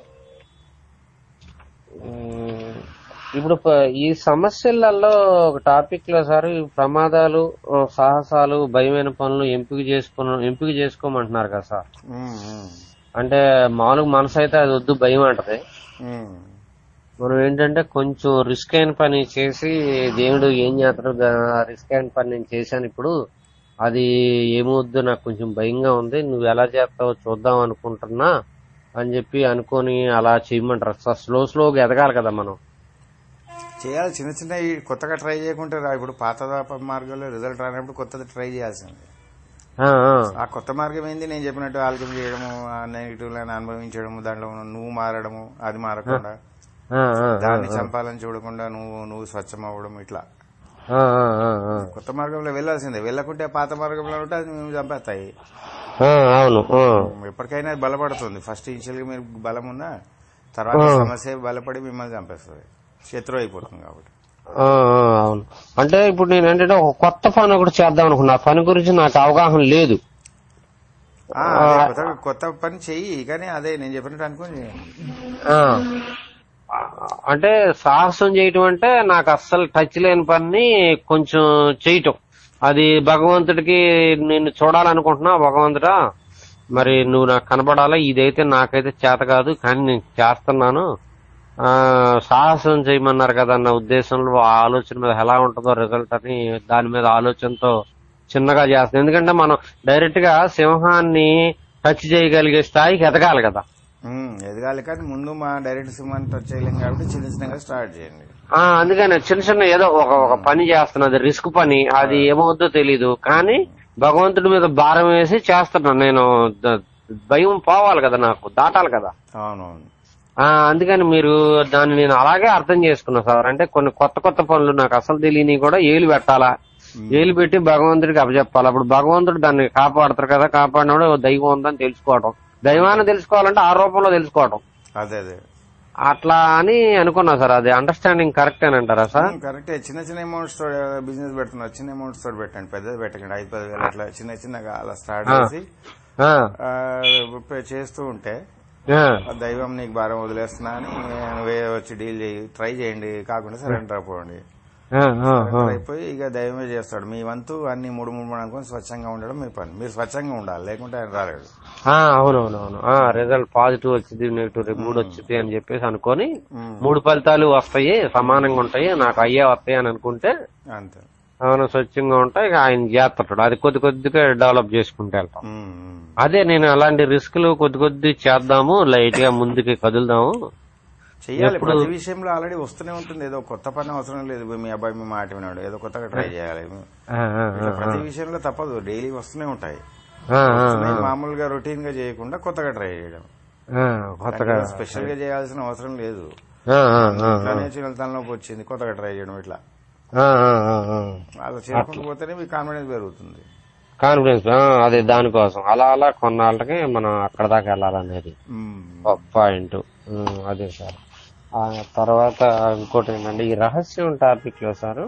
ఉమ్, ఇప్పుడు ప- ఈ సమస్యలలో ఒక టాపిక్ లో సార్ ఈ ప్రమాదాలు ఆ, సాహసాలు భయమైన పనులు ఎంపిక చేసుకున్న ఎంపిక చేసుకోమంటున్నారు కదా సార్ ఉమ్, ఉమ్, అంటే మామూలుగా మనసు అయితే అది వద్దు భయం అంటది ఉమ్. మనం ఏంటంటే కొంచెం రిస్క్ అయిన పని చేసి దేవుడు ఏం చేస్తాడు రిస్క్ అయిన పని నేను చేశాను ఇప్పుడు అది ఏమవుద్దో నాకు కొంచెం భయంగా ఉంది నువ్వు ఎలా చేస్తావో చూద్దాం అనుకుంటున్నా అని చెప్పి అనుకొని అలా చేయమంటారు స్లో స్లోగా ఎదగాలి కదా మనం చేయాలి చిన్న చిన్న ఈ కొత్తగా ట్రై చేయకుంటే రా ఇప్పుడు పాత దాప మార్గంలో రిజల్ట్ రానప్పుడు కొత్తది ట్రై చేయాల్సింది ఆ, ఆ, ఆ కొత్త మార్గం ఏంది నేను చెప్పినట్టు ఆల్కమ్ చేయడము ఆ నెగిటివ్ లను అనుభవించడము దాంట్లో నువ్వు మారడము అది మారకుండా ఆ, ఆ, దాన్ని చంపాలని చూడకుండా నువ్వు నువ్వు స్వచ్ఛం అవ్వడం ఇట్లా ఆ, ఆ, ఆ, ఆ. కొత్త మార్గంలో వెళ్ళాల్సిందే వెళ్ళకుంటే పాత మార్గంలో ఉంటే అది మేము చంపేస్తాయి ఆ, అవును ఆ. ఎప్పటికైనా అది బలపడుతుంది ఫస్ట్ ఇనిషియల్ గా మీరు బలం ఉన్నా తర్వాత సమస్య బలపడి మిమ్మల్ని చంపేస్తుంది శత్రు అయిపోతుంది కాబట్టి ఆ, ఆ, అవును అంటే ఇప్పుడు నేను ఏంటంటే ఒక కొత్త పని ఒకటి చేద్దాం అనుకున్నా ఆ పని గురించి నాకు అవగాహన లేదు ఆ, అదే కొత్త కొత్త పని చెయ్యి కానీ అదే నేను చెప్పినట్టు అనుకుని ఆ అంటే సాహసం చేయటం అంటే నాకు అస్సలు టచ్ లేని పని కొంచెం చేయటం అది భగవంతుడికి నేను చూడాలనుకుంటున్నా భగవంతుడా మరి నువ్వు నాకు కనబడాలా ఇదైతే నాకైతే చేత కాదు కానీ నేను చేస్తున్నాను ఆ సాహసం చేయమన్నారు కదా అన్న ఉద్దేశంలో ఆ ఆలోచన మీద ఎలా ఉంటుందో రిజల్ట్ అని దాని మీద ఆలోచనతో చిన్నగా చేస్తాను ఎందుకంటే మనం డైరెక్ట్ గా సింహాన్ని టచ్ చేయగలిగే స్థాయికి ఎదగాలి కదా ఉమ్, ఎదగాలి కానీ ముందు మా డైరెక్ట్ సినిమాని టచ్ చేయలేం కాబట్టి చిన్న చిన్నగా స్టార్ట్ చేయండి ఆ అందుకని చిన్న చిన్న ఏదో ఒక ఒక పని చేస్తున్నది రిస్క్ పని అది ఏమవుద్దో తెలీదు కానీ భగవంతుడి మీద భారం వేసి చేస్తున్నాను నేను ద- భయం పోవాలి కదా నాకు దాటాలి కదా అవునవును ఆ అందుకని మీరు దాన్ని నేను అలాగే అర్థం చేసుకున్నా సార్ అంటే కొన్ని కొత్త కొత్త పనులు నాకు అసలు తెలియని కూడా ఏలు పెట్టాలా ఏలు పెట్టి భగవంతుడికి అప్పచెప్పాలి అప్పుడు భగవంతుడు దాన్ని కాపాడతారు కదా కాపాడినప్పుడు ఓ దైవం ఉందని తెలుసుకోవటం దైవాన్ని తెలుసుకోవాలంటే ఆ రూపంలో తెలుసుకోవటం అదే అదే అట్లా అని అనుకున్నా సార్ అది అండర్స్టాండింగ్ కరెక్ట్ అని అంటారా సార్ కరెక్టే చిన్న చిన్న అమౌంట్స్ తో బిజినెస్ పెడుతున్నారు చిన్న అమౌంట్స్ తోటి పెట్టండి పెద్దది పెట్టకండి ఐదు పది వేలు అట్లా చిన్న చిన్నగా అలా స్టార్ట్ చేసి ఆ, ఆ, చేస్తూ ఉంటే ఆ, ఆ దైవం నీకు భారం వదిలేస్తున్నా అని నువ్వే వచ్చి డీల్ చేయి ట్రై చేయండి కాకుండా సరెండర్ అయిపోండి ఆ, ఆ, ఆ. సరెండర్ అయిపోయి ఇక దైవమే చేస్తాడు మీ వంతు అన్ని మూడు మూడు మూడు అనుకుని స్వచ్ఛంగా ఉండడం మీ పని మీరు స్వచ్ఛంగా ఉండాలి లేకుంటే ఆయన రాలేడు ఆ, అవునవునవును ఆ రిజల్ట్ పాజిటివ్ వచ్చింది నెగిటివ్ మూడు వచ్చింది అని చెప్పేసి అనుకొని ఉమ్, మూడు ఫలితాలు వస్తాయి సమానంగా ఉంటాయి నాకు అయ్యే వస్తాయి అని అనుకుంటే అంతే అవును స్వచ్ఛంగా ఉంటాయి ఇక ఆయన చేస్తాడు అది కొద్ది కొద్దిగా డెవలప్ చేసుకుంటూ వెళ్తాం ఉమ్, ఉమ్. అదే నేను అలాంటి రిస్క్లు కొద్ది కొద్ది చేద్దాము లైట్ గా ముందుకి కదులుదాము చెయ్యాలి ప్రతి విషయంలో ఆల్రెడీ వస్తూనే ఉంటుంది ఏదో కొత్త పని అవసరం లేదు మీ అబ్బాయి మీ మాట వినాడు ఏదో కొత్తగా ట్రై చేయాలి ఆ, ఆ, ఇట్లా ప్రతి విషయంలో తప్పదు డైలీ వస్తూనే ఉంటాయి ఆ, ఆ, వస్తున్నాయి, మామూలుగా రొటీన్ గా చేయకుండా కొత్తగా ట్రై చేయడం ఆ, కొత్తగా స్పెషల్ గా చేయాల్సిన అవసరం లేదు ఆ, ఆ, ఆ, ఇట్లానే చిన్న తలనొప్పి వచ్చింది కొత్తగా ట్రై చేయడం ఇట్లా ఆ, ఆ, ఆ, ఆ. అలా చేసుకుంటూ పోతేనే మీ కాన్ఫిడెన్స్ పెరుగుతుంది కాన్ఫిడెన్స్ ఆ, అదే దానికోసం అలా అలా కొన్నాళ్ళకి మనం అక్కడ దాకా వెళ్ళాలనేది ఉమ్. పాయింట్ ఉమ్, అదే సార్ ఆ తర్వాత ఇంకోటి ఏంటంటే ఈ రహస్యం టాపిక్ లో సార్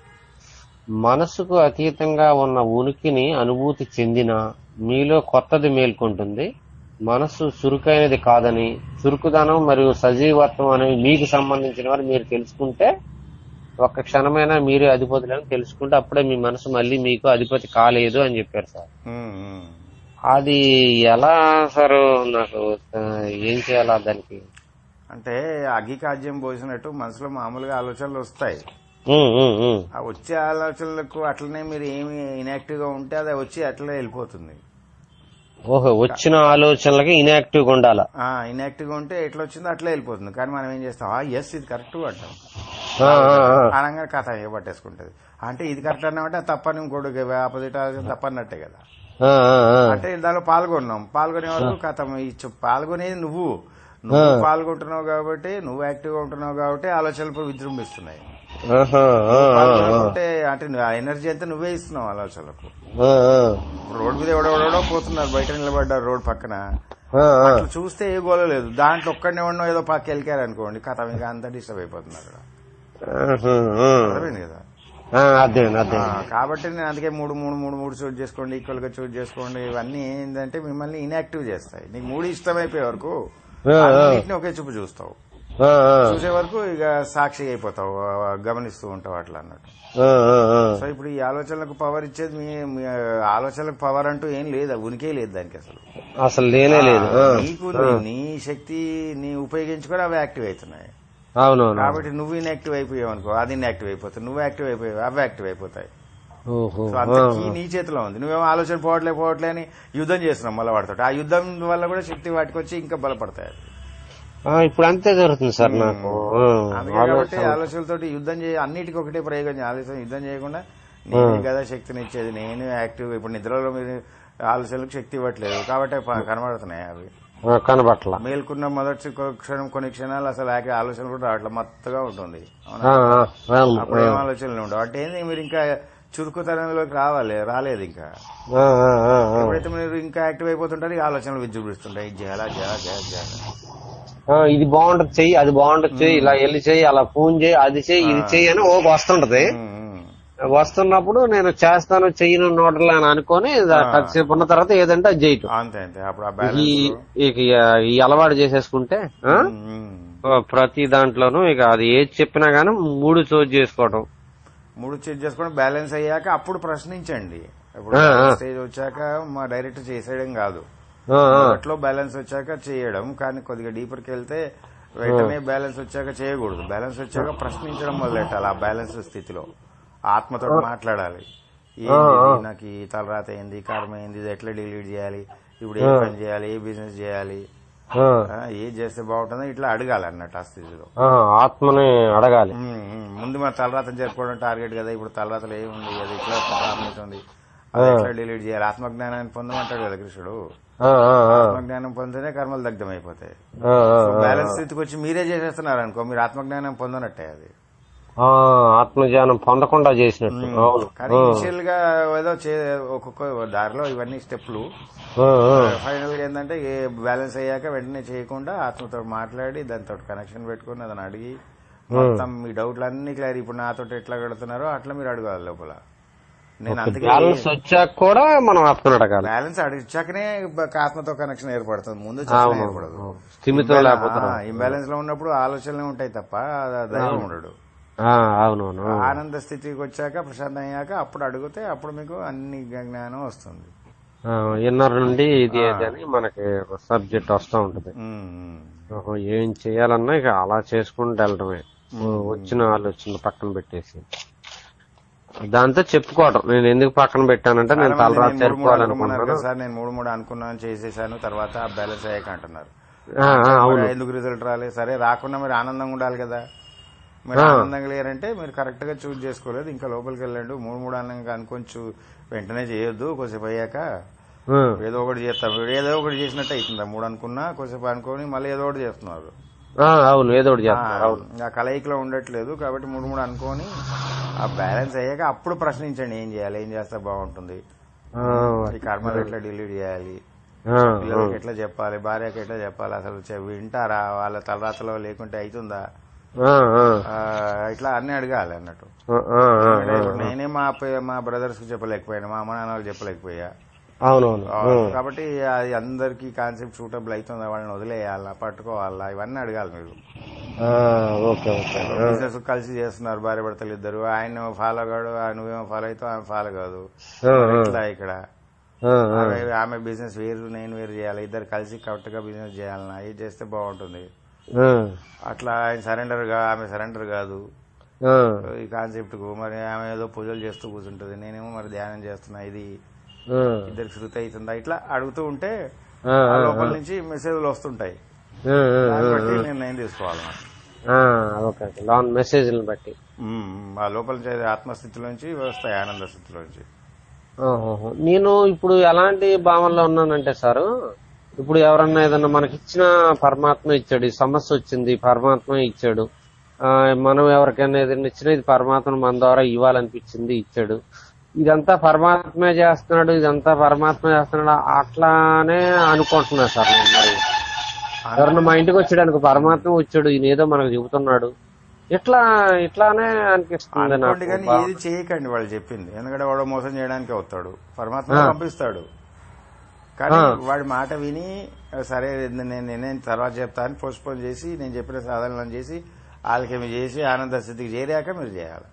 మనసుకు అతీతంగా ఉన్న ఉనికిని అనుభూతి చెందిన మీలో కొత్తది మేల్కొంటుంది మనసు చురుకైనది కాదని చురుకుదనం మరియు సజీవత్వం అనేవి మీకు సంబంధించిన వారు మీరు తెలుసుకుంటే ఒక్క క్షణమైనా మీరే అధిపతులని తెలుసుకుంటే అప్పుడే మీ మనసు మళ్ళీ మీకు అధిపతి కాలేదు అని చెప్పారు సార్ ఉమ్, ఉమ్. అది ఎలా సార్ నాకు ఆ, ఏం చేయాలా దానికి అంటే అగ్గి కాజ్యం పోసినట్టు మనసులో మామూలుగా ఆలోచనలు వస్తాయి ఉమ్, ఉమ్, ఉమ్. ఆ వచ్చే ఆలోచనలకు అట్లనే మీరు ఏమి ఇనాక్టివ్ గా ఉంటే అది వచ్చి అట్లనే వెళ్ళిపోతుంది ఓహో వచ్చిన ఆలోచనలకి ఇన్యాక్టివ్ గా ఉండాలా ఆ ఇనాక్టివ్ గా ఉంటే ఎట్లా వచ్చిందో అట్లే వెళ్ళిపోతుంది కానీ మనం ఏం చేస్తాం ఆ ఎస్ ఇది కరెక్ట్ అంటాం ఆ, ఆ, ఆ. అనగానే కథ ఏ పట్టేసుకుంటది అంటే ఇది కరెక్ట్ అన్నామంటే అది తప్పని ఇంకోటి ఆపోజిట్ తప్పన్నట్టే కదా ఆ, ఆ, ఆ. అంటే దానిలో పాల్గొన్నాం పాల్గొనే వరకు కథం ఈ చు- పాల్గొనేది నువ్వు నువ్వు పాల్గొంటున్నావు కాబట్టి నువ్వు యాక్టివ్ గా ఉంటున్నావు కాబట్టి ఆలోచనలు విజృంభిస్తున్నాయి ఆహా, ఆ, ఆ, ఆ. పాల్గొనకుంటే అంటే నువ్వు ఆ ఎనర్జీ అంతా నువ్వే ఇస్తున్నావు ఆలోచనలకు ఆ, ఆ. రోడ్ మీద ఎవడెవడో పోతున్నారు బయట నిలబడ్డారు రోడ్ పక్కన ఆ, ఆ. అట్లా చూస్తే ఏ గోల లేదు దాంట్లో ఒక్కడనే ఉండడం ఏదో పక్క వెళ్ళారు అనుకోండి కథ ఇంకా అంతా డిస్టర్బ్ అయిపోతున్నారు ఆహా, ఆ. అర్థమైంది కదా ఆ, అదే అదే ఆ, కాబట్టి నేను అందుకే మూడు మూడు మూడు మూడు చూట్ చేసుకోండి ఈక్వల్ గా చూట్ చేసుకోండి ఇవన్నీ ఏంటంటే మిమ్మల్ని ఇన్యాక్టివ్ చేస్తాయి నీకు మూడు ఇష్టమైపోయే వరకు ఆ, ఆ. అన్నిటిని ఒకే చూపు చూస్తావు ఆ, ఆ. చూసే వరకు ఇక సాక్షి అయిపోతావు ఆ, గమనిస్తూ ఉంటావు అట్లా అన్నట్టు ఆ, ఆ, ఆ. సో ఇప్పుడు ఈ ఆలోచనలకు పవర్ ఇచ్చేది మీ మీ ఆలోచనలకు పవర్ అంటూ ఏం లేదు ఉనికే లేదు దానికి అసలు అసలు లేనే లేదు ఆ. నీకు నీ- నీ శక్తి నీ ఉపయోగించుకొని అవి యాక్టివ్ అవుతున్నాయి అవునవును కాబట్టి నువ్వు ఇన్యాక్టివ్ అయిపోయావు అనుకో అది ఇన్యాక్టివ్ అయిపోతుంది నువ్వు యాక్టివ్ అయిపోయావు అవి యాక్టివ్ అయిపోతాయి ఓహో సో అంత కీ నీ చేతిలో ఉంది నువ్వేమో ఆలోచన పోవట్లే పోవట్లే అని యుద్ధం చేస్తున్నావు మళ్ళీ వాడితో ఆ యుద్ధం వల్ల కూడా శక్తి వాటికి వచ్చి ఇంకా బలపడతాయి అవి. ఆ, ఇప్పుడు అంతే జరుగుతుంది సార్ నాకు ఆ, అందుకే కాబట్టి ఆలోచన ఆలోచనలతోటి యుద్ధం చేయ అన్నిటికీ ఒకటే ప్రయోగం చేయాలి. ఆలోచన యుద్ధం చేయకుండా నేనే కదా శక్తిని ఇచ్చేది నేను యాక్టివ్ ఇప్పుడు నిద్రలో మీరు ఆలోచనలకు శక్తి ఇవ్వట్లేదు కాబట్టి ప- కనబడుతున్నాయి అవి ఆ, కనబట్ల మేల్కున్న మొదటి కొ- క్షణం కొన్ని క్షణాలు అసలు యాక్టివ్ ఆలోచన కూడా రావట్లేదు మత్తుగా ఉంటుంది అవునా? ఆ, ఆ, అవును అప్పుడు ఏం ఆలోచనలు ఉండవు అంటే ఏంది మీరు ఇంకా చురుకుతనంలోకి రావాలి రాలేదు ఇంకా ఆ, ఆ, ఆ, ఆ. ఎప్పుడైతే మీరు ఇంకా యాక్టివ్ అయిపోతుంటారు ఈ ఆలోచనలు విజృంభిస్తుంటాయి ఇది చేయాలా చేయాలా చేయాలా చేయాలి ఆ, ఇది బాగుంటది చెయ్యి అది బాగుంటది చెయ్యి ఇలా వెళ్ళి చెయ్యి అలా ఫోన్ చేయి అది చెయ్యి ఇది చెయ్యి అని ఓ వస్తుంటది వస్తున్నప్పుడు నేను చేస్తాను చెయ్యను నోటలు అని అనుకొని కాసేపు ఉన్న తర్వాత ఏదంటే అది చేయటం అంతే అంతే అప్పుడు ఆ ఈ బ్యాలెన్స్ ఇక ఈ అలవాటు చేసేసుకుంటే ఆ, ప్రతి దాంట్లోనూ ఇక అది ఏది చెప్పినా గానీ మూడు చోటు చేసుకోవటం మూడు చెక్ చేసుకొని బ్యాలెన్స్ అయ్యాక అప్పుడు ప్రశ్నించండి ఇప్పుడు ఆ, ఆ. స్టేజ్ వచ్చాక మా డైరెక్ట్ చేసేయడం కాదు ఆ, ఆ, మొదట్లో బ్యాలెన్స్ వచ్చాక చేయడం కానీ కొద్దిగా డీపర్కి వెళ్తే వెంటనే బ్యాలెన్స్ వచ్చాక చేయకూడదు బ్యాలెన్స్ వచ్చాక ప్రశ్నించడం మొదలెట్టాలి ఆ బ్యాలెన్స్ స్థితిలో ఆత్మతో మాట్లాడాలి ఏంది ఇది? నాకు ఈ తలరాత ఏంది ఈ కర్మ ఏంది ఇది ఎట్లా డిలీట్ చేయాలి ఇప్పుడు ఏ పని చేయాలి ఏ బిజినెస్ చేయాలి ఆ, ఆ, ఏది చేస్తే బాగుంటుందో ఇట్లా అడగాలి అన్నట్టు ఆ స్థితిలో ఆ, ఆత్మని అడగాలి ఉమ్, ఉమ్. ముందు మన తలరాతను జరుపుకోవడం టార్గెట్ కదా ఇప్పుడు తలరాతలు ఏముంది అది ఇట్లా ప్రాబ్లమ్స్ ఉంది అది ఎట్లా డిలీట్ చేయాలి ఆత్మజ్ఞానాన్ని పొందమంటాడు కదా కృష్ణుడు ఆ, ఆ, ఆ, ఆత్మజ్ఞానం పొందితేనే కర్మలు దగ్ధం అయిపోతాయి ఆ, ఆ, సో బ్యాలెన్స్ స్థితికి వచ్చి మీరే చేసేస్తున్నారు అనుకో మీరు ఆత్మజ్ఞానం పొందనట్టే అది ఆ, ఆత్మజ్ఞానం పొందకుండా చేసినట్టు అవును కానీ ఇనిషియల్ గా ఏదో చే- ఒక్కొక్క దారిలో ఇవన్నీ స్టెప్లు ఆ, ఆ, ఫైనల్ గా ఏంటంటే ఏ బ్యాలెన్స్ అయ్యాక వెంటనే చేయకుండా ఆత్మతో మాట్లాడి దాంతో కనెక్షన్ పెట్టుకుని అదని అడిగి మొత్తం మీ డౌట్లు అన్ని క్లియర్ ఇప్పుడు నాతో ఎట్లా కడుతున్నారో అట్లా మీరు అడగాలి లోపల నేను అందుకే బ్యాలెన్స్ వచ్చాక కూడా మనం ఆత్మని అడగాలి బ్యాలెన్స్ అడిచాకనే బ- ఆత్మతో కనెక్షన్ ఏర్పడుతుంది ముందు చర్చనే అవును ఏర్పడదు స్థిమితం లేకపోతే ఇంబ్యాలెన్స్ లో ఉన్నప్పుడు ఆలోచనలే ఉంటాయి తప్ప ఆ దైవం ఉండడు ఆ, అవునవును ఆనంద స్థితికి వచ్చాక ప్రశాంతం అయ్యాక అప్పుడు అడిగితే అప్పుడు మీకు అన్ని జ్ఞానం వస్తుంది ఇన్నర్ నుండి ఇది ఏది అని మనకి సబ్జెక్ట్ వస్తూ ఉంటది ఉమ్, ఉమ్. ఓహో, ఏం చేయాలన్నా ఇక అలా చేసుకుంటూ వెళ్ళటమే వచ్చిన ఆలోచన పక్కన పెట్టేసి దాంతో చెప్పుకోవటం నేను ఎందుకు పక్కన పెట్టానంటే నేను చాలా మంది తలరాత నేను మూడు మూడు అనుకున్నారు జరుపుకోవాలనుకుంటున్నాను కదా సార్ నేను మూడు మూడు అనుకున్నాను చేసేసాను తర్వాత బ్యాలెన్స్ అయ్యాక అంటున్నారు ఆ, ఆ, అవును మరి ఎందుకు రిజల్ట్ రాలేదు సరే రాకుండా మీరు ఆనందంగా ఉండాలి కదా మీరు ఆనందంగా లేరంటే మీరు కరెక్ట్ గా చూజ్ చేసుకోలేదు ఇంకా లోపలికి వెళ్ళండి మూడు మూడు ఆనందంగా అనుకొని చూ- వెంటనే చేయొద్దు కొద్దిసేపు అయ్యాక ఆ, ఏదో ఒకటి చేస్తాం మీరు ఏదో ఒకటి చేసినట్టు అవుతుందా మూడు అనుకున్నా కొద్దిసేపు అనుకొని మళ్ళీ ఏదో ఒకటి చేస్తున్నారు ఆ, అవును ఏదో ఒకటి ఆ, చేస్తారు అవును ఆ కలయికలో ఉండట్లేదు కాబట్టి మూడు మూడు అనుకొని ఆ బ్యాలెన్స్ అయ్యాక అప్పుడు ప్రశ్నించండి ఏం చేయాలి ఏం చేస్తే బాగుంటుంది ఆ, ఈ కర్మలు ఎట్లా డిలీట్ చేయాలి ఆ, పిల్లలకి ఎట్లా చెప్పాలి భార్యకి ఎట్లా చెప్పాలి అసలు చె- వింటారా వాళ్ళ తలరాతలో లేకుంటే అవుతుందా ఆ, ఆ, ఆ, ఇట్లా అన్ని అడగాలి అన్నట్టు ఆ, ఆ, ఆ, అంటే ఇప్పుడు నేనే మా పే- మా బ్రదర్స్ కి చెప్పలేకపోయాను మా అమ్మ నాన్నలకు చెప్పలేకపోయా అవునవును ఆ, కాబట్టి అది అందరికి కాన్సెప్ట్ సూటబుల్ అవుతుందా వాళ్ళని వదిలేయాలా పట్టుకోవాలా ఇవన్నీ అడగాలి మీరు ఆ, ఓకే ఓకే ఆ, బిజినెస్ కలిసి చేస్తున్నారు భార్య భర్తలు ఇద్దరు ఆయన ఫాలో కాడు ఆ నువ్వేమో ఫాలో అవుతావు ఆమె ఫాలో కాదు ఆ, ఆ, ఇట్లా ఇక్కడ ఆ, ఆ, ఆమె ఆమె బిజినెస్ వేరు నేను వేరు చేయాలి ఇద్దరు కలిసి కరెక్ట్ గా బిజినెస్ చేయాలన్నా ఇది చేస్తే బాగుంటుంది ఆ, అట్లా ఆయన సరెండర్ గా ఆమె సరెండర్ కాదు ఆ, ఈ కాన్సెప్ట్ కు మరి ఆమె ఏదో పూజలు చేస్తూ కూర్చుంటది నేనేమో మరి ధ్యానం చేస్తున్నా ఇది ఆ, ఇద్దరికి శృతి అవుతుందా ఇట్లా అడుగుతూ ఉంటే ఆ, ఆ ఆ, లోపల నుంచి మెసేజ్లు వస్తుంటాయి ఆ, ఆ, దాన్ని బట్టి నిర్ణయం తీసుకోవాలి మనం. ఆ, ఓకే ఓకే లాంగ్ మెసేజ్లను బట్టి ఉమ్, ఆ లోపల నుంచి ఆత్మస్థితిలోంచి వస్తాయి ఆనంద స్థితిలోంచి ఓహోహో. నేను ఇప్పుడు ఎలాంటి భావనలో ఉన్నానంటే సారు ఇప్పుడు ఎవరన్నా ఏదన్నా మనకి ఇచ్చిన పరమాత్మ ఇచ్చాడు ఈ సమస్య వచ్చింది పరమాత్మ ఇచ్చాడు ఆ, మనం ఎవరికైనా ఏదైనా ఇచ్చినా ఇది పరమాత్మ మన ద్వారా ఇవ్వాలనిపించింది ఇచ్చాడు ఇదంతా పరమాత్మే చేస్తున్నాడు ఇదంతా పరమాత్మ చేస్తున్నాడు అట్లానే అనుకుంటున్నా సార్ నేను మరి ఎవరన్నా మా ఇంటికి వచ్చాడు పరమాత్మ వచ్చాడు ఈయన ఏదో మనకు చెబుతున్నాడు ఇట్లా ఇట్లానే అనిపిస్తుంది అనుకోండి కానీ నాకు ఏది చేయకండి వాళ్ళు చెప్పింది ఎందుకంటే వాడు మోసం చేయడానికి వస్తాడు పరమాత్మ ఆ. పంపిస్తాడు కానీ ఆ. వాడి మాట విని సరే నేను నేను తర్వాత చెప్తా అని పోస్ట్పోన్ చేసి నేను చెప్పిన సాధనలను చేసి వాళ్ళకేమి చేసి ఆనంద స్థితికి చేరాక మీరు చేయాలి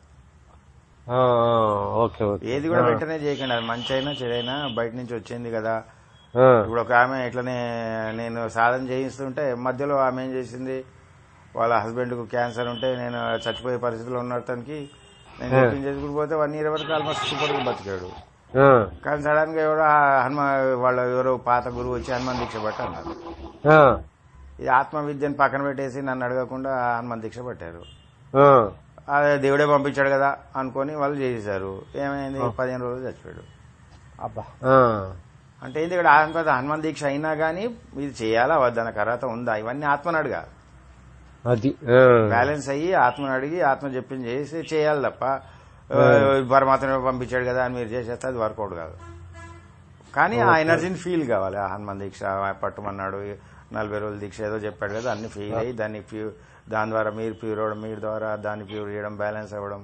ఆ, ఆ, ఓకే ఓకే ఏది కూడా వెంటనే చేయకండి అది మంచి అయినా చెడైనా బయట నుంచి వచ్చింది కదా ఆ, ఇప్పుడు ఒక ఆమె ఇట్లనే నేను సాధన చేయిస్తుంటే మధ్యలో ఆమె ఏం చేసింది వాళ్ళ హస్బెండ్ కు క్యాన్సర్ ఉంటే నేను చచ్చిపోయే పరిస్థితిలో ఉన్నతనికి నేను చెప్పింది చేసుకుని పోతే వన్ ఇయర్ వరకు ఆల్మోస్ట్ సూపర్ గా బతికాడు ఆ, కానీ సడన్ గా ఎవరో ఆ హనుమ వాళ్ళ ఎవరో పాత గురువు వచ్చి హనుమాన్ దీక్ష పట్ట అన్నారు ఆ, ఈ ఆత్మ విద్యను పక్కన పెట్టేసి నన్ను అడగకుండా హనుమాన్ దీక్ష పట్టారు ఆ, అదే దేవుడే పంపించాడు కదా అనుకొని వాళ్ళు చేసేశారు ఏమైంది పదిహేను రోజులు చచ్చిపోయాడు అబ్బా ఆ, అంటే ఏంది ఇక్కడ ఆత్మ హనుమాన్ దీక్ష అయినా గానీ ఇది చేయాలా వద్దన కర్రత ఉందా ఇవన్నీ ఆత్మను అడగా అది ఆ, బ్యాలెన్స్ అయ్యి ఆత్మను అడిగి ఆత్మ చెప్పింది చేసి చేయాలి తప్ప ఆ, పరమాత్మ పంపించాడు కదా అని మీరు చేసేస్తే అది వర్కౌట్ కాదు కానీ ఆ ఎనర్జీని ఫీల్ కావాలి ఆ హనుమాన్ దీక్ష ఆ పట్టుమన్నాడు నలభై రోజుల దీక్ష ఏదో చెప్పాడు కదా అన్ని ఫీల్ అయ్యి దాన్ని ప్యూర్ దాని ద్వారా మీరు ప్యూర్ అవ్వడం మీ ద్వారా దాన్ని ప్యూర్ చేయడం బ్యాలెన్స్ అవ్వడం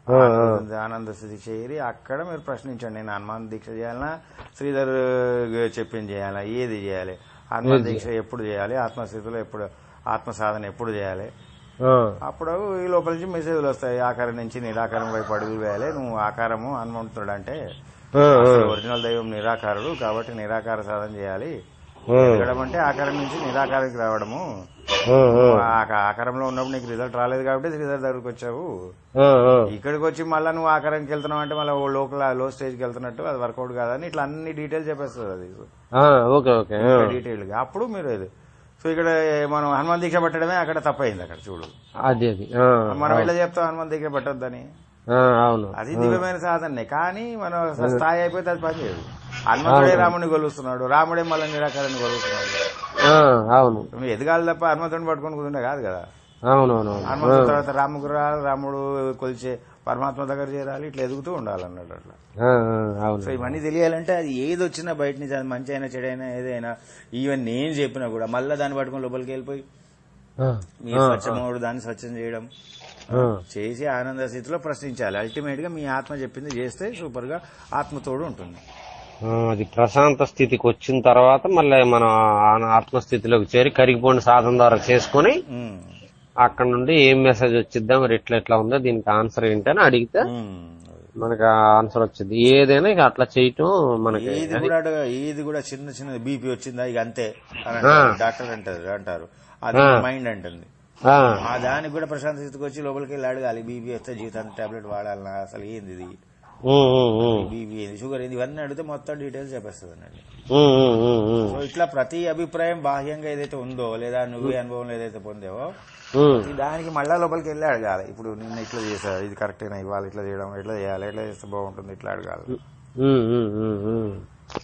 ఆనంద- ఆనంద స్థితి చేరి అక్కడ మీరు ప్రశ్నించండి నేను హనుమాన్ దీక్ష చేయాలన్నా శ్రీధర్ చెప్పింది చేయాలా ఏది చేయాలి హనుమాన్ దీక్ష ఎప్పుడు చేయాలి ఆత్మస్థితిలో ఎప్పుడు ఆత్మ సాధన ఎప్పుడు చేయాలి ఆ, అప్పుడు ఈ లోపల నుంచి మెసేజ్లు వస్తాయి ఆకారం నుంచి నిరాకారం వైపు అడుగులు వేయాలి నువ్వు ఆకారము హనుమంతుడు అంటే ఆ, అసలు ఒరిజినల్ దైవం నిరాకారుడు కాబట్టి నిరాకార సాధన చేయాలి ఆ, ఎదగడం అంటే ఆకారం నుంచి నిరాకారానికి రావడము ఆ, ఆ, ఆ ఆకారంలో ఉన్నప్పుడు నీకు రిజల్ట్ రాలేదు కాబట్టి శ్రీధర్ దగ్గరకు వచ్చావు ఆ, ఆ. ఇక్కడికి వచ్చి మళ్ళీ నువ్వు ఆకారానికి వెళ్తున్నావు అంటే మళ్ళీ ఓ లోకల్ లో స్టేజ్కి వెళ్తున్నట్టు అది వర్కౌట్ కాదని ఇట్లా అన్ని డీటెయిల్స్ చెప్పేస్తుంది అది ఆ, ఓకే ఓకే ఆ. డీటెయిల్ గా అప్పుడు మీరు ఇది సో ఇక్కడ మనం హనుమాన్ దీక్ష పట్టడమే అక్కడ తప్పైంది అక్కడ చూడు అది అది ఆ, మనం ఎట్లా చెప్తాం హనుమాన్ దీక్ష పట్టొద్దని ఆ, అవును అది దివ్యమైన సాధనే కానీ మనం అసలు స్థాయి అయిపోతే అది పనిచేయదు హనుమంతుడే రాముడిని కొలుస్తున్నాడు రాముడే మళ్ళీ నిరాకారాన్ని కొలుస్తున్నాడు ఆ, అవును నువ్వు ఎదగాలి తప్ప హనుమంతుడిని పట్టుకొని కూర్చుంటే కాదు కదా అవునవునవును హనుమంతుడి తర్వాత రాముకు రాలి రాముడు కొలిచే పరమాత్మ దగ్గర చేరాలి ఇట్లా ఎదుగుతూ ఉండాలి అన్నట్టు అట్లా ఆ, ఆ, అవును సో ఇవన్నీ తెలియాలంటే అది ఏది వచ్చినా బయట నుంచి అది మంచి అయినా చెడైనా ఏదైనా ఈవెన్ నేను చెప్పినా కూడా మళ్ళీ దాన్ని పట్టుకొని లోపలికి వెళ్ళిపోయి ఆ, మీ స్వచ్ఛమోడు దాన్ని స్వచ్ఛం చేయడం ఆ, చేసి ఆనంద స్థితిలో ప్రశ్నించాలి అల్టిమేట్ గా మీ ఆత్మ చెప్పింది చేస్తే సూపర్ గా ఆత్మతోడు ఉంటుంది ఆ, అది ప్రశాంత స్థితికి వచ్చిన తర్వాత మళ్ళీ మనం ఆ ఆత్మస్థితిలోకి చేరి కరిగిపోయిన సాధన ద్వారా చేసుకుని ఉమ్. అక్కడ నుండి ఏం మెసేజ్ వచ్చిద్దాం మరి ఎట్లా ఎట్లా ఉందో దీనికి ఆన్సర్ ఏంటని అడిగితే ఉమ్. మనకి ఆన్సర్ వచ్చింది ఏదైనా ఇక అట్లా చేయటం మనకి ఏది కూడా అడగ- ఏది కూడా చిన్న చిన్న బీపీ వచ్చిందా ఇక అంతే అని అంటారు. డాక్టర్ అంటారు అంటారు అది మైండ్ అంటుంది ఆ, ఆ దానికి కూడా ప్రశాంత స్థితికి వచ్చి లోపలికి వెళ్ళి అడగాలి బీపీ వస్తే జీవితాంత టాబ్లెట్ వాడాలన్నా అసలు ఏంది ఇది ఉమ్, ఉమ్, ఉమ్, బీపీ ఏంది షుగర్ ఏంది ఇవన్నీ అడిగితే మొత్తం డీటెయిల్స్ చెప్పేస్తుంది అన్నట్టు ఉమ్, ఉమ్, ఉమ్, ఉమ్, సో ఇట్లా ప్రతి అభిప్రాయం బాహ్యంగా ఏదైతే ఉందో లేదా నువ్వే అనుభవంలో ఏదైతే పొందావో ఉమ్, దానికి మళ్ళా లోపలికి వెళ్ళి అడగాలి ఇప్పుడు నిన్న ఇట్లా చేసా ఇది కరెక్టేనా ఇవాళ ఇట్లా చేయడం ఎట్లా చేయాలి ఎట్లా చేస్తే బాగుంటుంది ఇట్లా అడగాలి ఉమ్, ఉమ్, ఉమ్, ఉమ్.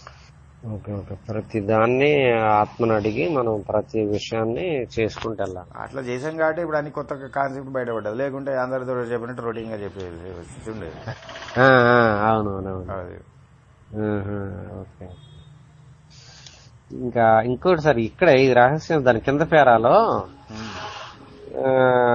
ఓకే ఓకే ప్రతి దాన్ని ఆత్మను అడిగి మనం ప్రతి విషయాన్ని చేసుకుంటూ వెళ్ళాలి అట్లా చేసాం కాబట్టి ఇప్పుడు అన్ని కొత్త కాన్సెప్ట్ బయటపడ్డది లేకుంటే అందరితో చెప్పినట్టు రొటీన్ గా చెప్పేది స్థితి ఉండేది ఆ, ఆ, అవును అవును అవును అది ఆహా, ఓకే ఇంకా ఇంకోటి సార్ ఇక్కడ ఇది రహస్యం దాని కింద పేరాలో ఉమ్. ఆ,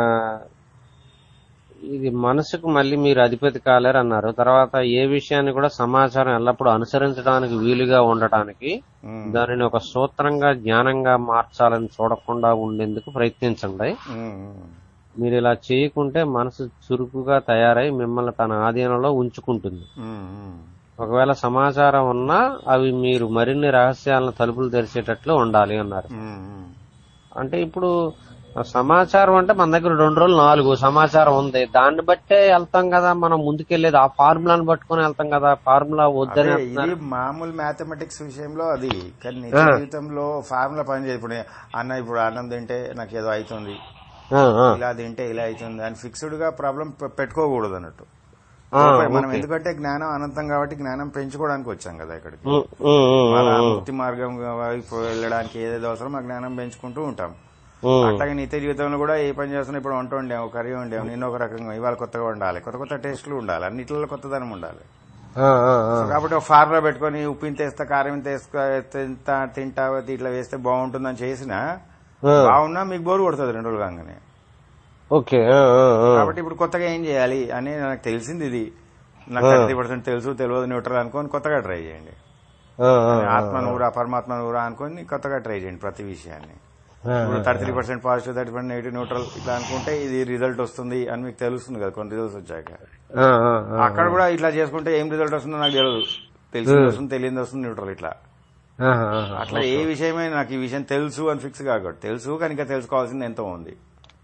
ఇది మనసుకు మళ్ళీ మీరు అధిపతి కాలేరు అన్నారు తర్వాత ఏ విషయాన్ని కూడా సమాచారం ఎల్లప్పుడూ అనుసరించడానికి వీలుగా ఉండటానికి ఉమ్. దానిని ఒక సూత్రంగా జ్ఞానంగా మార్చాలని చూడకుండా ఉండేందుకు ప్రయత్నించండి ఉమ్, ఉమ్. మీరు ఇలా చేయకుంటే మనసు చురుకుగా తయారై మిమ్మల్ని తన ఆధీనంలో ఉంచుకుంటుంది ఉమ్, ఉమ్. ఒకవేళ సమాచారం ఉన్నా అవి మీరు మరిన్ని రహస్యాలను తలుపులు తెరిచేటట్లు ఉండాలి అన్నారు ఉమ్, ఉమ్. అంటే ఇప్పుడు ఆ సమాచారం అంటే మన దగ్గర రెండు రోజులు నాలుగు సమాచారం ఉంది దాన్ని బట్టే వెళ్తాం కదా మనం ముందుకెళ్లేది ఆ ఫార్ములాను పట్టుకొని వెళ్తాం కదా ఫార్ములా వద్దని అదే, అంటున్నారు. ఇది మామూలు మ్యాథమెటిక్స్ విషయంలో అది కానీ నిజ జీవితంలో ఫార్ములా పని చేయదు ఇప్పుడు అన్న ఇప్పుడు అన్నం తింటే నాకు ఏదో అవుతుంది ఆ, ఆ, ఇలా తింటే ఇలా అవుతుంది అని ఫిక్స్డ్ గా ప్రాబ్లం పెట్టుకోకూడదు అన్నట్టు ఆ, మనం ఓకే. ఎందుకంటే జ్ఞానం అనంతం కాబట్టి జ్ఞానం పెంచుకోవడానికి వచ్చాం కదా ఇక్కడికి ఉమ్, ఉమ్, ఉమ్, మన ఉమ్, ముక్తి మార్గం వైపు వెళ్ళడానికి ఏదేదో అవసరం ఆ జ్ఞానం పెంచుకుంటూ ఉంటాం ఉమ్, అట్లాగే నిత్య జీవితంలో కూడా ఏ పని చేస్తున్నా ఇప్పుడు వంట వండాము కర్రీ వండాము నిన్న ఒక రకంగా ఇవాళ కొత్తగా ఉండాలి కొత్త కొత్త టేస్ట్లు ఉండాలి అన్నిట్లలో కొత్తదనం ఉండాలి ఆ, ఆ, ఆ. సో కాబట్టి ఒక ఫార్ములా పెట్టుకొని ఉప్పు ఇంత వేస్తా కారం ఇంత వేసుకో ఇంత తింటా ఇట్లా వేస్తే బాగుంటుందని చేసినా ఆ, బాగున్నా మీకు బోరు కొడుతుంది రెండు రోజులు కాగానే ఓకే ఆ, ఆ, ఆ. కాబట్టి ఇప్పుడు కొత్తగా ఏం చేయాలి అని నాకు తెలిసింది ఇది నాకు థర్టీ పర్సెంట్ తెలుసు తెలియదు న్యూట్రల్ అనుకొని కొత్తగా ట్రై చేయండి ఆ, ఆ, ఆ. ఆత్మ నూరా పరమాత్మ నూరా అనుకొని కొత్తగా ట్రై చేయండి ప్రతి విషయాన్ని ఆ, ఇప్పుడు thirty three percent positive thirty percent negative neutral ఇట్లా అనుకుంటే ఇది రిజల్ట్ వస్తుంది అని మీకు తెలుస్తుంది కదా కొన్ని రిజల్ట్స్ వచ్చాక ఆ, ఆ, ఆ. అక్కడ కూడా ఇట్లా చేసుకుంటే ఏం రిజల్ట్ వస్తుందో నాకు తెలియదు తెలిసింది వస్తుంది తెలియదు వస్తుంది న్యూట్రల్ ఇట్లా ఆహా, ఆహా. అట్లా ఏ విషయమైనా నాకు ఈ విషయం తెలుసు అని ఫిక్స్ కాకూడదు తెలుసు కనుక తెలుసుకోవాల్సింది ఎంతో ఉంది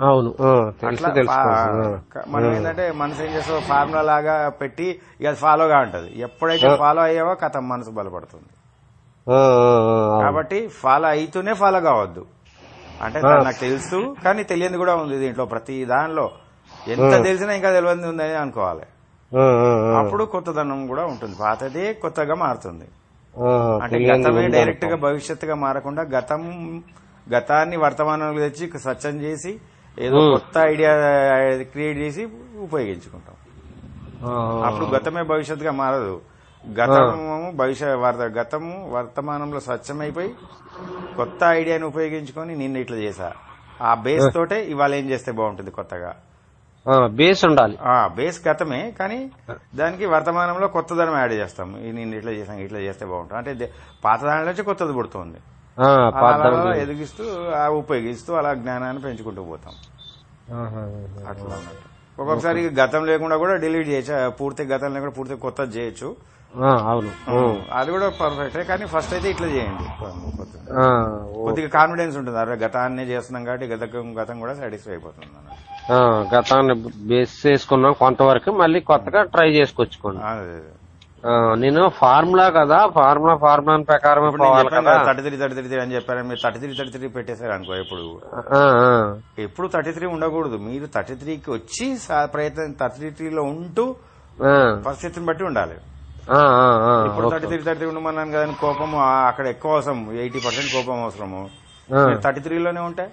అవును ఆ, తెలుసు అట్లా తెలుసు ఫా- ఆ. క- మనం ఏంటంటే మనసు ఏం చేస్తావు ఫార్ములా లాగా పెట్టి ఇక అది ఫాలోగా ఉంటది ఎప్పుడైతే ఫాలో అయ్యావో కథ మనసు బలపడుతుంది ఆ, ఆ, ఆ, అవును. కాబట్టి ఫాలో అయితేనే ఫాలో కావద్దు అంటే దాన్ని నాకు తెలుసు కానీ తెలియదు కూడా ఉంది దీంట్లో ప్రతి దానిలో ఎంత తెలిసినా ఇంకా తెలియదు ఉందని అనుకోవాలి ఆ, ఆ, ఆ. అప్పుడు కొత్తదనం కూడా ఉంటుంది పాతదే కొత్తగా మారుతుంది ఆ, అంటే తెలియనిది గతమే ఉంది డైరెక్ట్ అనుకో. గా భవిష్యత్తుగా మారకుండా గతం గతాన్ని వర్తమానంలో తెచ్చి సత్యం చేసి ఏదో కొత్త ఐడియా క్రియేట్ చేసి ఉపయోగించుకుంటాం ఆ, ఆ, అప్పుడు గతమే భవిష్యత్తుగా మారదు గతము భవిష్య వర్త- గతము వర్తమానంలో స్వచ్ఛమైపోయి కొత్త ఐడియాని ఉపయోగించుకొని నిన్న ఇట్లా చేశా ఆ బేస్ తోటే ఇవాళ ఏం చేస్తే బాగుంటుంది కొత్తగా ఆ, బేస్ ఉండాలి ఆ బేస్ గతమే కానీ దానికి వర్తమానంలో కొత్తదనం యాడ్ చేస్తాం ఈ నేను ఇట్లా చేసాం ఇట్లా చేస్తే బాగుంటుంది అంటే దే- పాత దాని నుంచి కొత్తది పుడుతుంది ఆ, అలా పాత అలా అలా ఎదిగిస్తూ ఆ ఉపయోగిస్తూ అలా జ్ఞానాన్ని పెంచుకుంటూ పోతాం ఆహా, అట్లా అన్నట్టు ఒక్కొక్కసారి గతం లేకుండా కూడా డిలీట్ చేయొచ్చు ఆ పూర్తి గతం లేకుండా పూర్తి కొత్తది చేయొచ్చు ఆ, అవును అది కూడా పర్ఫెక్టే కానీ ఫస్ట్ అయితే ఇట్లా చేయండి కొత్తది. ఆ, ఓ. కొద్దిగా కాన్ఫిడెన్స్ ఉంటుంది అరే గతాన్ని చేస్తున్నాం కాబట్టి గతం గతం కూడా సాటిస్ఫై అయిపోతుంది అన్నట్టు. ఆ, గతాన్ని బేస్ చేసుకున్నాం కొంతవరకు మళ్ళీ కొత్తగా ట్రై చేసుకొచ్చుకోండి అదే. ఆ, నేను ఫార్ములా కదా ఫార్ములా ఫార్ములా ప్రకారమే ఇప్పుడు నేను పోవాలి చెప్పాను కదా కదా థర్టీ త్రీ థర్టీ త్రీ అని చెప్పారు మీరు థర్టీ త్రీ థర్టీ త్రీ పెట్టేశారు అనుకో ఎప్పుడు ఆ, ఆ. ఎప్పుడు థర్టీ త్రీ ఉండకూడదు మీరు థర్టీ త్రీకి వచ్చి సా- ప్రయత్నం థర్టీ త్రీలో ఉంటూ ఆ, పరిస్థితిని బట్టి ఉండాలి ఆ, ఆ, ఆ, ఇప్పుడు ఓకే. థర్టీ త్రీ థర్టీ ఉండమన్నాను కదా కోపం ఆ, అక్కడ ఎక్కువ అవసరం ఎయిటీ పర్సెంట్ కోపం అవసరము ఆ. థర్టీ త్రీలోనే ఉంటే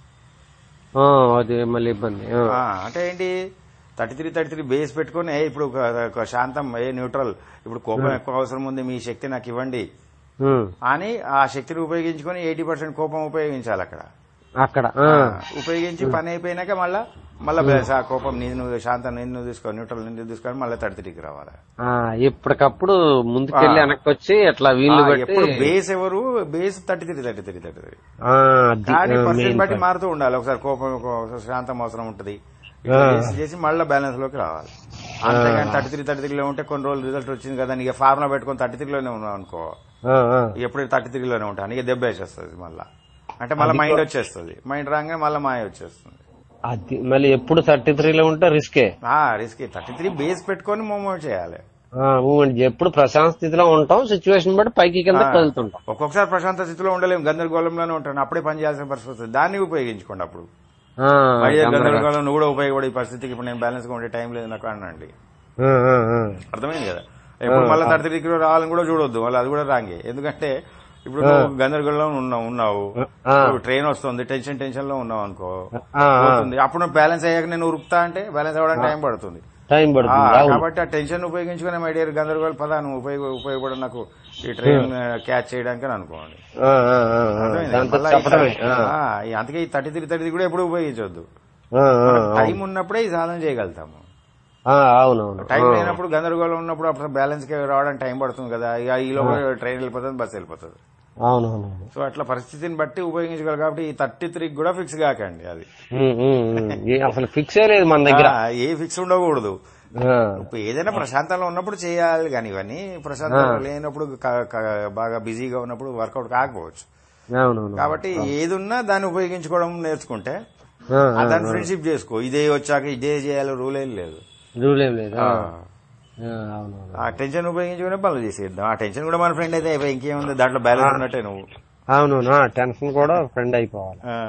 ఆ, అది మళ్ళీ ఇబ్బంది ఆ. ఆ, అంటే ఏంటి thirty three thirty three base పెట్టుకుని ఏ ఇప్పుడు ఒక- ఒక శాంతం ఏ న్యూట్రల్ ఇప్పుడు కోపం ఎక్కువ అవసరం ఉంది మీ శక్తి నాకు ఇవ్వండి ఉమ్, అని ఆ శక్తిని ఉపయోగించుకొని ఎయిటీ పర్సెంట్ కోపం ఉపయోగించాలి అక్కడ అక్కడ ఆ, ఉపయోగించి పని అయిపోయినాక మళ్ళా మళ్ళా బ్యాస్ ఆ కోపం నేను శాంతం నిన్ను తీసుకో న్యూట్రల్ నిన్ను తీసుకొని మళ్ళీ థర్టీ త్రీకి రావాలి ఆ, ఎప్పటికప్పుడు ముందుకెళ్ళి ఆ. వెనక్కి వచ్చి అట్లా వీళ్ళు ఆ, బట్టి ఎప్పుడు బేస్ ఎవరు base thirty three thirty three thirty three ఆ, అది, కానీ ఆ, పర్సెంట్ main బట్టి point. మారుతూ ఉండాలి ఒకసారి కోపం ఒకసారి శాంతం అవసరం ఉంటుంది ఇట్లా ఆ. చేసి చేసి మళ్ళీ బ్యాలెన్స్ లోకి రావాలి అంతేగాని థర్టీ త్రీ థర్టీ త్రీలో ఉంటే కొన్ని రోజులు రిజల్ట్ వచ్చింది కదా నీకు ఫార్ములా పెట్టుకొని థర్టీ త్రీలోనే ఉన్నావు అనుకో ఆ, ఆ. ఎప్పుడు థర్టీ త్రీలోనే ఉంటాను ఇక దెబ్బ వేసేస్తుంది మళ్ళా అంటే మళ్ళీ మైండ్ వచ్చేస్తుంది మైండ్ రాగానే మళ్ళీ మాయ వచ్చేస్తుంది అది మళ్ళీ ఎప్పుడు థర్టీ త్రీలో ఉంటే రిస్కే ఆ రిస్క్ థర్టీ త్రీ బేస్ పెట్టుకొని మూవ్మెంట్ చేయాలి మూమెంట్ ఎప్పుడు ప్రశాంత స్థితిలో ఉంటాం సిచ్యువేషన్ బట్టి పైకి కింద ఆ. కదులుతుంటాం ఒక్కొక్కసారి ప్రశాంత స్థితిలో ఉండలేము గందరగోళంలోనే ఉంటాను అప్పుడే పని చేయాల్సిన పరిస్థితి వస్తుంది దాన్ని ఉపయోగించుకోండి అప్పుడు ఆ, మళ్ళీ తొందరగా. గందరగోళం నువ్వు కూడా ఉపయోగపడే ఈ పరిస్థితికి ఇప్పుడు నేను బ్యాలెన్స్ గా ఉండే టైం లేదు నాకు అనండి ఆ, ఆ, ఆ. అర్థమైంది కదా ఎప్పుడు మళ్ళీ థర్టీ త్రీ కిలో రావాలని కూడా చూడొద్దు మళ్ళీ అది కూడా రాంగే ఎందుకంటే ఇప్పుడు నువ్వు గందరగోళంలో ఉన్నావు ఉన్నావు ఆ. ఇప్పుడు ట్రైన్ వస్తుంది టెన్షన్ టెన్షన్ లో ఉన్నావు అనుకో ఆ, ఆ. పోతుంది అప్పుడు నువ్వు బ్యాలెన్స్ అయ్యాక నేను ఉరుకుతా అంటే బ్యాలెన్స్ అవ్వడానికి టైం పడుతుంది టైం ఆ, పడుతుంది అవును. కాబట్టి ఆ టెన్షన్ ఉపయోగించుకునే మై డియర్ గందరగోళ పదాన్ని ఉపయోగ ఉపయోగపడ నాకు ఈ ట్రైన్ క్యాచ్ చేయడానికి అని అనుకోండి ఆ, ఆ, ఆ, ఆ. అర్థమైందా? దాంతో మళ్ళా చెప్పడమే ఈ- ఆ, ఈ అందుకే ఈ థర్టీ త్రీ థర్టీ కూడా ఎప్పుడు ఉపయోగించవద్దు ఆ, ఆ, టైం ఉన్నప్పుడే ఈ సాధన చేయగలుగుతాము ఆ, అవునవును టైం ఆ. లేనప్పుడు గందరగోళం ఉన్నప్పుడు అప్పుడు బ్యాలెన్స్ కి రావడానికి టైం పడుతుంది కదా ఇక ఈలో ట్రైన్ వెళ్ళిపోతుంది బస్సు వెళ్ళిపోతుంది అవునవును సో అట్లా పరిస్థితిని బట్టి ఉపయోగించగలరు కాబట్టి ఈ థర్టీ త్రీ కూడా ఫిక్స్ కాకండి అది ఉమ్, ఉమ్, ఉమ్. ఏ- అసలు ఫిక్స్ లేదు మన దగ్గర ఆ, ఏ ఫిక్స్ ఉండకూడదు ఆ, ఇప్పుడు ఏదైనా ప్రశాంతంలో ఉన్నప్పుడు చేయాలి కానీ ఇవన్నీ ప్రశాంతంలో లేనప్పుడు క- క- బాగా బిజీగా ఉన్నప్పుడు వర్కౌట్ కాకపోవచ్చు అవునవును కాబట్టి ఏది ఉన్నా దాన్ని ఉపయోగించుకోవడం నేర్చుకుంటే ఆ, ఆ ఆ, దాన్ని ఫ్రెండ్షిప్ చేసుకో ఇదే వచ్చాక ఇదే చేయాలి రూల్ ఏం లేదు రూల్ ఏం లేదు ఆ. ఆ, అవునవును ఆ టెన్షన్ ఉపయోగించుకునే పనులు చేసేద్దాం ఆ టెన్షన్ కూడా మన ఫ్రెండ్ అయితే అయిపోయి ఇంకేముంది దాంట్లో బ్యాలెన్స్ ఉన్నట్టే నువ్వు అవునవును ఆ, టెన్షన్ కూడా ఫ్రెండ్ అయిపోవాలి ఆ,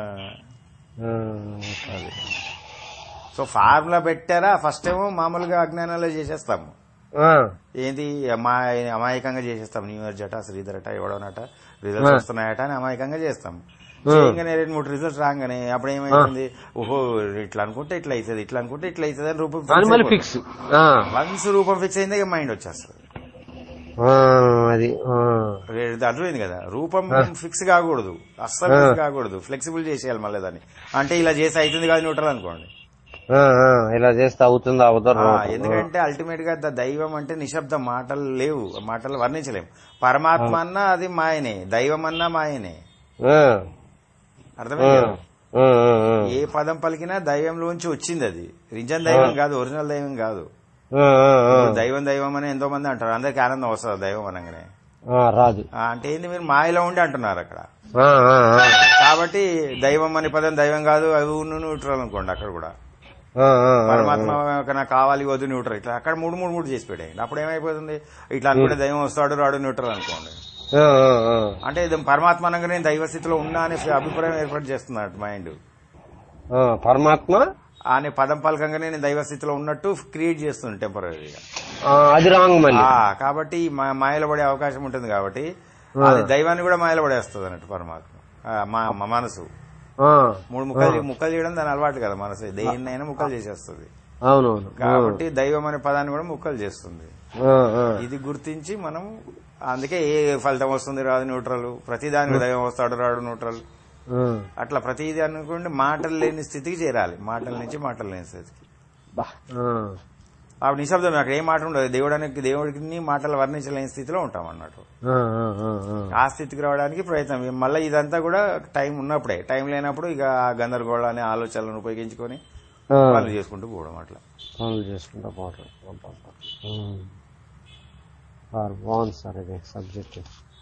ఆ, అది సో ఫార్ములా పెట్టారా ఫస్ట్ ఏమో మామూలుగా అజ్ఞానంలో చేసేస్తాము ఆ, ఏంది అమాయ అమాయకంగా చేసేస్తాం న్యూ ఇయర్ జట శ్రీధర్ అట ఎవడోనట రిజల్ట్స్ వస్తున్నాయట అని అమాయకంగా చేస్తాం చేయగానే రెండు మూడు రిజల్ట్స్ రాగానే అప్పుడు ఏమైతుంది ఓహో ఇట్లా అనుకుంటే ఇట్లా అవుతుంది ఇట్లా అనుకుంటే ఇట్లా అవుతుంది అని రూపం అది మళ్ళీ ఫిక్స్ ఆ, వన్స్ రూపం ఫిక్స్ అయిందే ఇక మైండ్ వచ్చేస్తుంది ఆ, అది ఆ, ఇది అర్థమైంది కదా రూపం ఫిక్స్ కాకూడదు అస్సలు ఫిక్స్ కాకూడదు ఫ్లెక్సిబుల్ చేసేయాలి మళ్ళీ దాన్ని అంటే ఇలా చేసి అవుతుంది కాదు న్యూట్రల్ అనుకోండి ఆ, ఆ, ఇలా చేస్తే అవుతుందా అవుతారు ఆ, ఎందుకంటే అల్టిమేట్ గా ద- దైవం అంటే నిశ్శబ్ద మాటలు లేవు మాటలు వర్ణించలేం పరమాత్మ అన్నా అది మాయనే దైవం అన్నా మాయనే అర్థమైంది కదా? ఏ పదం పలికినా దైవంలోంచి వచ్చింది అది నిజం దైవం కాదు ఒరిజినల్ దైవం కాదు ఇప్పుడు దైవం దైవం అని ఎంతో మంది అంటారు అందరికి ఆనందం వస్తుంది దైవం అనగానే ఆ, రాదు ఆ, అంటే ఏంది మీరు మాయలో ఉండి అంటున్నారు అక్కడ ఆ, ఆ, ఆ. కాబట్టి దైవం అనే పదం దైవం కాదు అవి ఉన్ను న్యూట్రల్ అనుకోండి అక్కడ కూడా ఆ, ఆ, ఆ. పరమాత్మ నాకు కావాలి వద్దు న్యూట్రల్ ఇట్లా అక్కడ మూడు మూడు మూడు చేసి పెట్టాయి అప్పుడు ఏమైపోతుంది ఇట్లా అనుకుంటే దైవం వస్తాడు రాడు న్యూట్రల్ అనుకోండి ఆ, ఆ, ఆ. అంటే ఇది పరమాత్మ అనగా నేను దైవ స్థితిలో ఉన్నా అనే అభిప్రాయం ఏర్పాటు చేస్తున్నాడు మైండ్ ఆ, పరమాత్మ అనే పదం పలకంగానే నేను దైవ స్థితిలో ఉన్నట్టు క్రియేట్ చేస్తుంది టెంపరీగా ఆ, అది రాంగ్ మళ్ళీ కాబట్టి మా- మాయలో పడే అవకాశం ఉంటుంది కాబట్టి అది దైవాన్ని కూడా మాయలో పడేస్తుంది అన్నట్టు పరమాత్మ ఆ, మా మా మనసు ఆ, మూడు ముక్కలు ముక్కలు చేయడం దాని అలవాటు కదా మనసు దేన్నైనా ముక్కలు చేసేస్తుంది అవునవును కాబట్టి దైవం అనే పదాన్ని కూడా ముక్కలు చేస్తుంది ఆ, ఆ. ఇది గుర్తించి మనం అందుకే ఏ ఫలితం వస్తుంది రాదు న్యూట్రల్ ప్రతి దానికి దైవం వస్తాడు రాడు న్యూట్రల్ ఆ. అట్లా ప్రతిదీ అనుకోండి మాటలు లేని స్థితికి చేరాలి మాటల నుంచి మాటలు లేని స్థితికి బా. ఆ. అప్పుడు నిశ్శబ్దం అక్కడ ఏ మాట ఉండదు దేవుడానికి దేవుడికి మాటలు వర్ణించలేని స్థితిలో ఉంటాం అన్నట్టు ఆ, ఆ, ఆ, ఆ. ఆ స్థితికి రావడానికి ప్రయత్నం మళ్ళీ ఇదంతా కూడా టైం ఉన్నప్పుడే టైం లేనప్పుడు ఇక ఆ గందరగోళాన్ని ఆలోచనలను ఉపయోగించుకొని ఆ. పనులు చేసుకుంటూ పోవడం అట్లా పనులు చేసుకుంటా పోవటం ఉమ్. సార్ బాగుంది సార్ ఇది సబ్జెక్ట్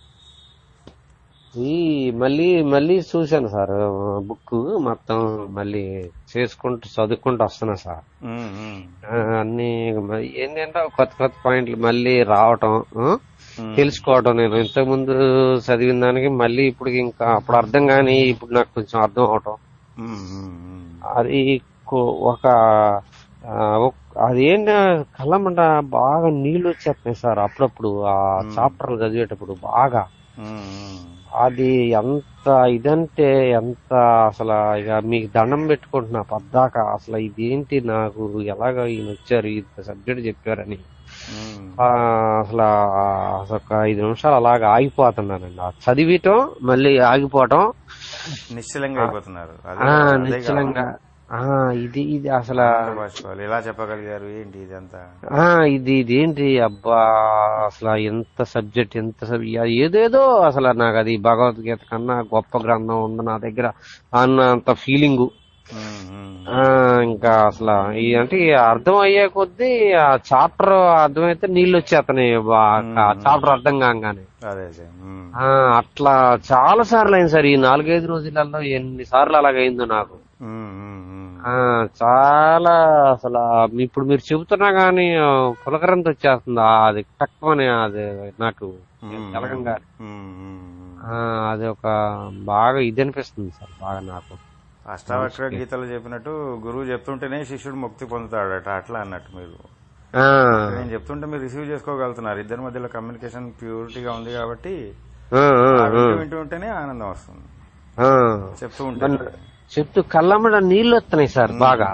ఈ మళ్ళీ మళ్ళీ చూశాను సార్ బుక్ మొత్తం మళ్ళీ చేసుకుంటూ చదువుకుంటూ వస్తున్నా సార్ ఉమ్, ఉమ్, ఆ, అన్ని మ- ఏంటంటే కొత్త కొత్త పాయింట్లు మళ్ళీ రావటం ఆ? ఉమ్. తెలుసుకోవటం నేను ఇంతకు ముందు చదివిన దానికి మళ్ళీ ఇప్పుడు ఇంకా అప్పుడు అర్థం కాని ఇప్పుడు నాకు కొంచెం అర్థం అవటం ఉమ్, ఉమ్, ఉమ్. అది కో- ఒక ఆ, ఒక- అదేంటి కళ్ళమంట బాగా నీళ్లు వచ్చేస్తున్నాయి సార్ అప్పుడప్పుడు ఆ చాప్టర్లు చదివేటప్పుడు బాగా ఉమ్, ఉమ్. అది ఎంత ఇదంటే ఎంత అసలు ఇక మీకు దండం పెట్టుకుంటున్నా పద్దాక అసలు ఇదేంటి నాకు ఎలాగ ఈయన వచ్చారు ఈ సబ్జెక్ట్ చెప్పారని ఉమ్. ఆ, అసలు ఆ, అసలు ఒక ఐదు నిమిషాలు అలాగ ఆగిపోతున్నానండి ఆ చదివిటం మళ్ళీ ఆగిపోవటం నిశ్చలంగా అయిపోతున్నారు అదే ఆ, అదే నిశ్చలంగా ఆ, ఇది ఇది అసలు కావాలి. భాష ఎలా చెప్పగలిగారు ఏంటి ఇదంతా ఆ ఇది ఇదేంటి అబ్బా అసలు ఎంత సబ్జెక్ట్ ఎంత సబ్- యా- ఏదేదో అసలు నాకు అది భగవద్గీత కన్నా గొప్ప గ్రంథం ఉంది నా దగ్గర అన్న అంత ఫీలింగ్ ఉమ్, ఉమ్. ఇంకా అసలు ఈ అంటే ఈ అర్థం అయ్యే కొద్దీ ఆ చాప్టర్ అర్థమైతే నీళ్ళు వచ్చేస్తున్నాయి చాప్టర్ అర్థం కాగానే అదే అదే ఉమ్. ఆ, అట్లా చాలా సార్లు అయింది సార్ ఈ నాలుగైదు రోజులలో ఎన్ని సార్లు అలాగైందో నాకు ఉమ్, ఉమ్, ఉమ్. ఆ చాలా అసలు ఆ ఇప్పుడు మీరు చెబుతున్నా గానీ ఆ, పులకరంత వచ్చేస్తుంది ఆ, అది తక్కువని అది నాకు ఉమ్, తెలగంగా ఉమ్, ఉమ్, ఉమ్. ఆ, అది ఒక బాగా ఇది అనిపిస్తుంది సార్ బాగా నాకు అష్టావక్ర గీతలు చెప్పినట్టు గురువు చెప్తుంటేనే శిష్యుడు ముక్తి పొందుతాడట అట్లా అన్నట్టు మీరు ఆ, నేను చెప్తుంటే మీరు రిసీవ్ చేసుకోగలుగుతున్నారు ఇద్దరి మధ్యలో కమ్యూనికేషన్ ప్యూరిటీగా ఉంది కాబట్టి ఆ, ఆ, ఆ ఆ, వింటూ వింటూ ఉంటేనే ఆనందం వస్తుంది ఆ. చెప్తూ ఉంటే చెప్తూ కళ్ళమ్మడ నీళ్ళు వస్తున్నాయి సార్ బాగా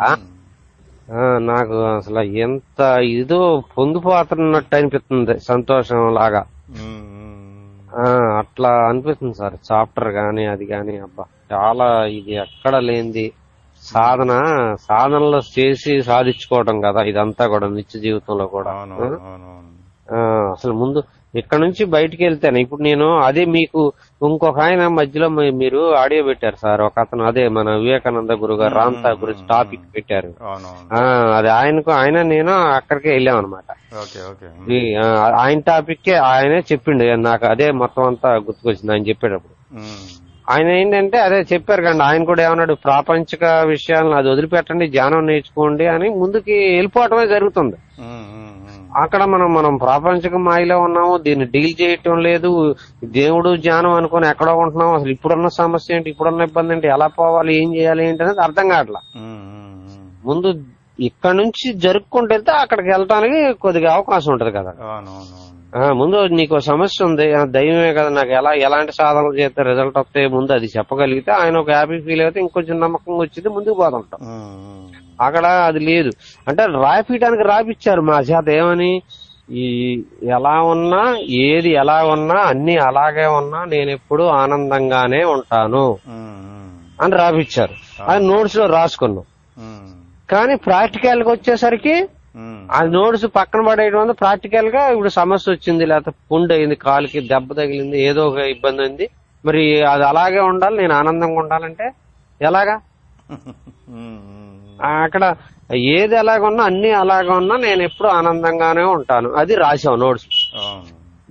ఆ, నాకు అసలు ఎంత ఇదో పొంగిపోతున్నట్టు అనిపిస్తుంది సంతోషం లాగా ఉమ్, ఉమ్, ఆ అట్లా అనిపిస్తుంది సార్ చాప్టర్ గాని అది గాని అబ్బా చాలా ఇది ఎక్కడ లేనిది సాధన సాధనలో చేసి సాధించుకోవడం కదా ఇదంతా కూడా నిత్య జీవితంలో కూడా అవును ఆ? అవును అవును అవును. ఆ, అసలు ముందు ఇక్కడ నుంచి బయటికి వెళ్తాను ఇప్పుడు నేను అదే మీకు ఇంకొక ఆయన మధ్యలో మీ- మీరు ఆడియో పెట్టారు సార్ ఒక అతను అదే మన వివేకానంద గురు గారు రామ్తా గురించి టాపిక్ పెట్టారు అవును అవును ఆ అది ఆయనకు ఆయన నేను అక్కడికే వెళ్ళాం అనమాట ఓకే ఓకే ఈ, ఆ, ఆయన టాపిక్ ఆయనే చెప్పిండు నాకు అదే మొత్తం అంతా గుర్తుకొచ్చింది ఆయన చెప్పేటప్పుడు ఉమ్, ఆయన ఏంటంటే అదే చెప్పారు కండి ఆయన కూడా ఏమన్నాడు ప్రాపంచిక విషయాలను అది వదిలిపెట్టండి ధ్యానం నేర్చుకోండి అని ముందుకి వెళ్ళిపోవటమే జరుగుతుంది ఉమ్, ఉమ్, ఉమ్. అక్కడ మనం మనం ప్రాపంచిక మాయలో ఉన్నాము దీన్ని డీల్ చేయటం లేదు దేవుడు జ్ఞానం అనుకుని ఎక్కడో ఉంటున్నాం అసలు ఇప్పుడున్న సమస్య ఏంటి ఇప్పుడున్న ఇబ్బంది ఏంటి ఎలా పోవాలి ఏం చేయాలి ఏంటి అనేది అర్థం కావట్లా ఉమ్, ఉమ్, ఉమ్. ముందు ఇక్కడ నుంచి జరుపుకుంటూ వెళ్తే అక్కడికి వెళ్ళటానికి కొద్దిగా అవకాశం ఉంటది కదా అవును అవును అవును ఆ, ముందు నీకు ఓ సమస్య ఉంది ఆ, దైవమే కదా నాకు ఎలా ఎలాంటి సాధనలు చేస్తే రిజల్ట్ వస్తే ముందు అది చెప్పగలిగితే ఆయన ఒక హ్యాపీ ఫీల్ అయితే ఇంకొంచెం నమ్మకంగా వచ్చింది ముందుకు పోతుంటాం ఉమ్, ఉమ్. అక్కడ అది లేదు అంటే రాపియడానికి రాపిచ్చారు మా చేత ఏమని ఈ ఎలా ఉన్నా ఏది ఎలా ఉన్నా అన్ని అలాగే ఉన్నా నేను ఎప్పుడు ఆనందంగానే ఉంటాను ఉమ్, ఉమ్, అని రాపిచ్చారు అది నోట్స్ లో రాసుకున్నాం ఉమ్, కానీ ప్రాక్టికల్ గా వచ్చేసరికి ఉమ్. ఆ నోట్స్ పక్కన పడేయడం వల్ల ప్రాక్టికల్ గా ఇప్పుడు సమస్య వచ్చింది లేకపోతే పుండు అయింది కాలుకి దెబ్బ తగిలింది ఏదో ఒక ఇబ్బంది ఉంది మరి అది అలాగే ఉండాలి నేను ఆనందంగా ఉండాలంటే ఎలాగా ఉమ్, ఉమ్. ఆ, అక్కడ ఏది ఎలాగ ఉన్నా అన్ని అలాగ ఉన్నా నేను ఎప్పుడు ఆనందంగానే ఉంటాను అది రాసావు నోట్స్ అవును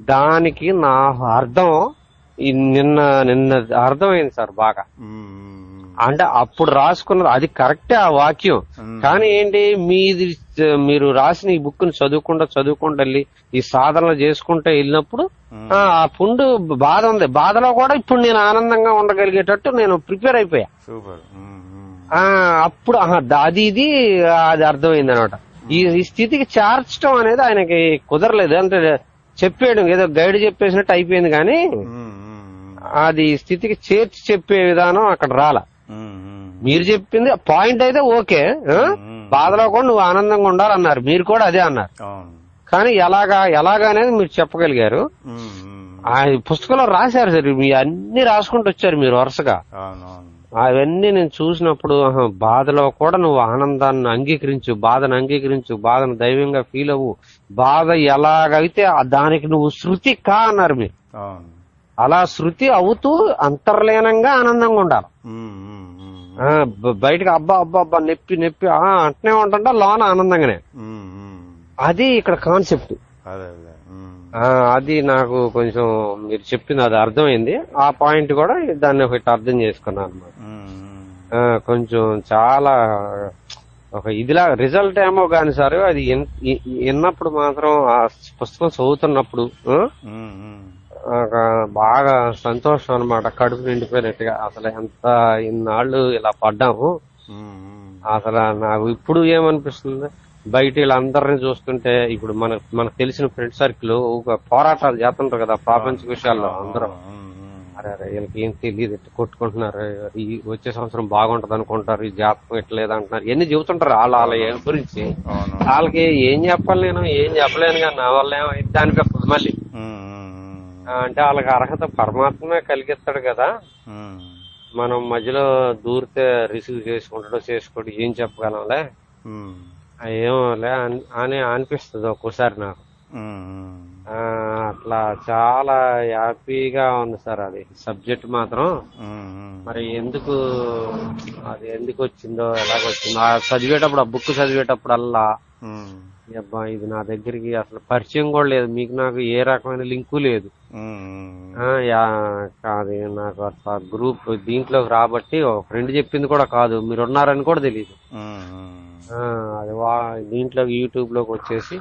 దానికి నా అర్థం ఈ నిన్న నిన్న అర్థమైంది సార్ బాగా ఉమ్, ఉమ్, అంటే అప్పుడు రాసుకున్నది అది కరెక్టే ఆ వాక్యం ఉమ్. కానీ ఏంటి మీది మీరు రాసిన ఈ బుక్ ని చదువుకుంటా చదువుకుంటూ వెళ్ళి ఈ సాధనలు చేసుకుంటూ వెళ్ళినప్పుడు ఉమ్. ఆ ఆ పుండు బాధ ఉంది బాధలో కూడా ఇప్పుడు నేను ఆనందంగా ఉండగలిగేటట్టు నేను ప్రిపేర్ అయిపోయా సూపర్ ఉమ్, ఉమ్. ఆ అప్పుడు ఆహా, ద- అది ఇది అది అర్థమైంది అనమాట ఈ ఈ స్థితికి చేర్చడం అనేది ఆయనకి కుదరలేదు అంటే చెప్పేయడం ఏదో గైడ్ చెప్పేసినట్టు అయిపోయింది కానీ ఉమ్, ఉమ్, అది ఈ స్థితికి చేర్చి చెప్పే విధానం అక్కడ రాల ఉమ్, ఉమ్. మీరు చెప్పింది పాయింట్ అయితే ఓకే ఆ? బాధలో కూడా నువ్వు ఆనందంగా ఉండాలన్నారు మీరు కూడా అదే అన్నారు అవును కానీ ఎలాగా ఎలాగా అనేది మీరు చెప్పగలిగారు ఉమ్, ఉమ్. ఆ పుస్తకంలో రాశారు సార్ మీ అన్ని రాసుకుంటూ వచ్చారు మీరు వరుసగా అవును అవును అవన్నీ నేను చూసినప్పుడు ఆహా, బాధలో కూడా నువ్వు ఆనందాన్ని అంగీకరించు బాధను అంగీకరించు బాధను దైవంగా ఫీల్ అవ్వు బాధ ఎలాగైతే ఆ దానికి నువ్వు శృతి కా అన్నారు మీరు అవును అలా శృతి అవుతూ అంతర్లీనంగా ఆనందంగా ఉండాలి ఉమ్, ఉమ్, ఉమ్. ఆ, బ- బయటకు అబ్బా అబ్బా అబ్బా నొప్పి నొప్పి ఆ అంటనే ఉంటుంటా లోన ఆనందంగానే ఉమ్, ఉమ్. అది ఇక్కడ కాన్సెప్ట్ అదే అదే ఉమ్. ఆ, అది నాకు కొంచెం మీరు చెప్పింది అది అర్థమైంది ఆ పాయింట్ కూడా దాన్ని ఒకటి అర్థం చేసుకున్నాను అన్నమాట ఉమ్, ఉమ్. ఆ, కొంచెం చాలా ఒక ఇదిలా రిజల్ట్ ఏమో కాని సార్ అది ఎన్- ఇ- విన్నప్పుడు మాత్రం ఆ పుస్తకం చదువుతున్నప్పుడు ఆ, ఉమ్, ఉమ్. ఒక బాగా సంతోషం అన్నమాట కడుపు నిండిపోయినట్టుగా అసలు ఎంత ఇన్నాళ్ళు ఇలా పడ్డాము ఉమ్, ఉమ్. అసలు నాకు ఇప్పుడు ఏమనిపిస్తుంది బయట వీళ్ళందరినీ చూస్తుంటే ఇప్పుడు మన మనకు తెలిసిన ఫ్రెండ్ సర్కిల్ ఒక పోరాటాలు చేస్తుంటారు కదా ప్రాపంచిక విషయాల్లో అందరూ ఉమ్, ఉమ్. అరే అరే వీళ్ళకి ఏం తెలియదు ఎట్లా కొట్టుకుంటున్నారు ఈ వచ్చే సంవత్సరం బాగుంటది అనుకుంటారు ఈ జాతకం ఎట్లేదు అంటున్నారు ఇవన్నీ చెబుతుంటారు వాళ్ళ వాళ్ళ ఏం గురించి అవును వాళ్ళకి ఏం చెప్పాలి నేను ఏం చెప్పలేను కానీ నా వల్ల ఏమైంది అనిపిస్తుంది మళ్ళీ ఉమ్, ఉమ్, ఆ, అంటే వాళ్ళకి అర్హత పరమాత్మే కలిగిస్తాడు కదా ఉమ్. మనం మధ్యలో దూరితే రిసీవ్ చేసుకుంటాడో చేసుకోడు ఏం చెప్పగలంలే ఉమ్, ఆ, ఏమోలే అని- అని అనిపిస్తుంది ఒక్కోసారి నాకు ఉమ్, ఉమ్. ఆ, అట్లా చాలా హ్యాపీగా ఉంది సార్ అది సబ్జెక్ట్ మాత్రం ఉమ్, ఉమ్. మరి ఎందుకు అది ఎందుకు వచ్చిందో ఎలాగొచ్చిందో ఆ చదివేటప్పుడు ఆ బుక్ చదివేటప్పుడల్లా ఉమ్, ఈ అబ్బా ఇది నా దగ్గరికి అసలు పరిచయం కూడా లేదు మీకు నాకు ఏ రకమైన లింకు లేదు ఉమ్, ఉమ్. ఆ, యా- కాదు నాకు అట్లా గ్రూప్ దీంట్లోకి రాబట్టి ఒక ఫ్రెండ్ చెప్పింది కూడా కాదు మీరు ఉన్నారని కూడా తెలియదు ఉమ్, ఉమ్. ఆ, అది వా దీంట్లోకి యూట్యూబ్ లోకి వచ్చేసి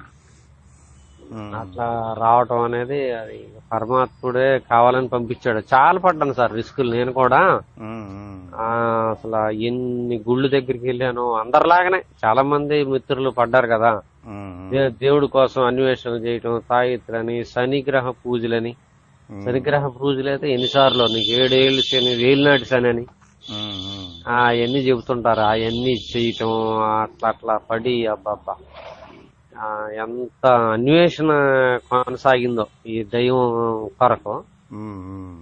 ఉమ్. అట్లా రావటం అనేది అది పరమాత్ముడే కావాలని పంపించాడు చాలా పడ్డాను సార్ రిస్కులు నేను కూడా ఉమ్, ఉమ్. ఆ, అసలు ఎన్ని గుళ్ళు దగ్గరికి వెళ్ళాను అందరిలాగానే చాలా మంది మిత్రులు పడ్డారు కదా ఉమ్, దే- దేవుడి కోసం అన్వేషణ చేయటం తాయిత్రని శనిగ్రహ పూజలని ఉమ్. శనిగ్రహ పూజలు అయితే ఎన్నిసార్లు నీకు ఏడేళ్ళు శని వేలినాటి శని అని ఉమ్, ఉమ్. ఆ, అవన్నీ చెబుతుంటారు అవన్నీ చేయటం అట్లా అట్లా పడి అబ్బబ్బా ఆ, ఎంత అన్వేషణ కొనసాగిందో ఈ దైవం కొరకు ఉమ్, ఉమ్.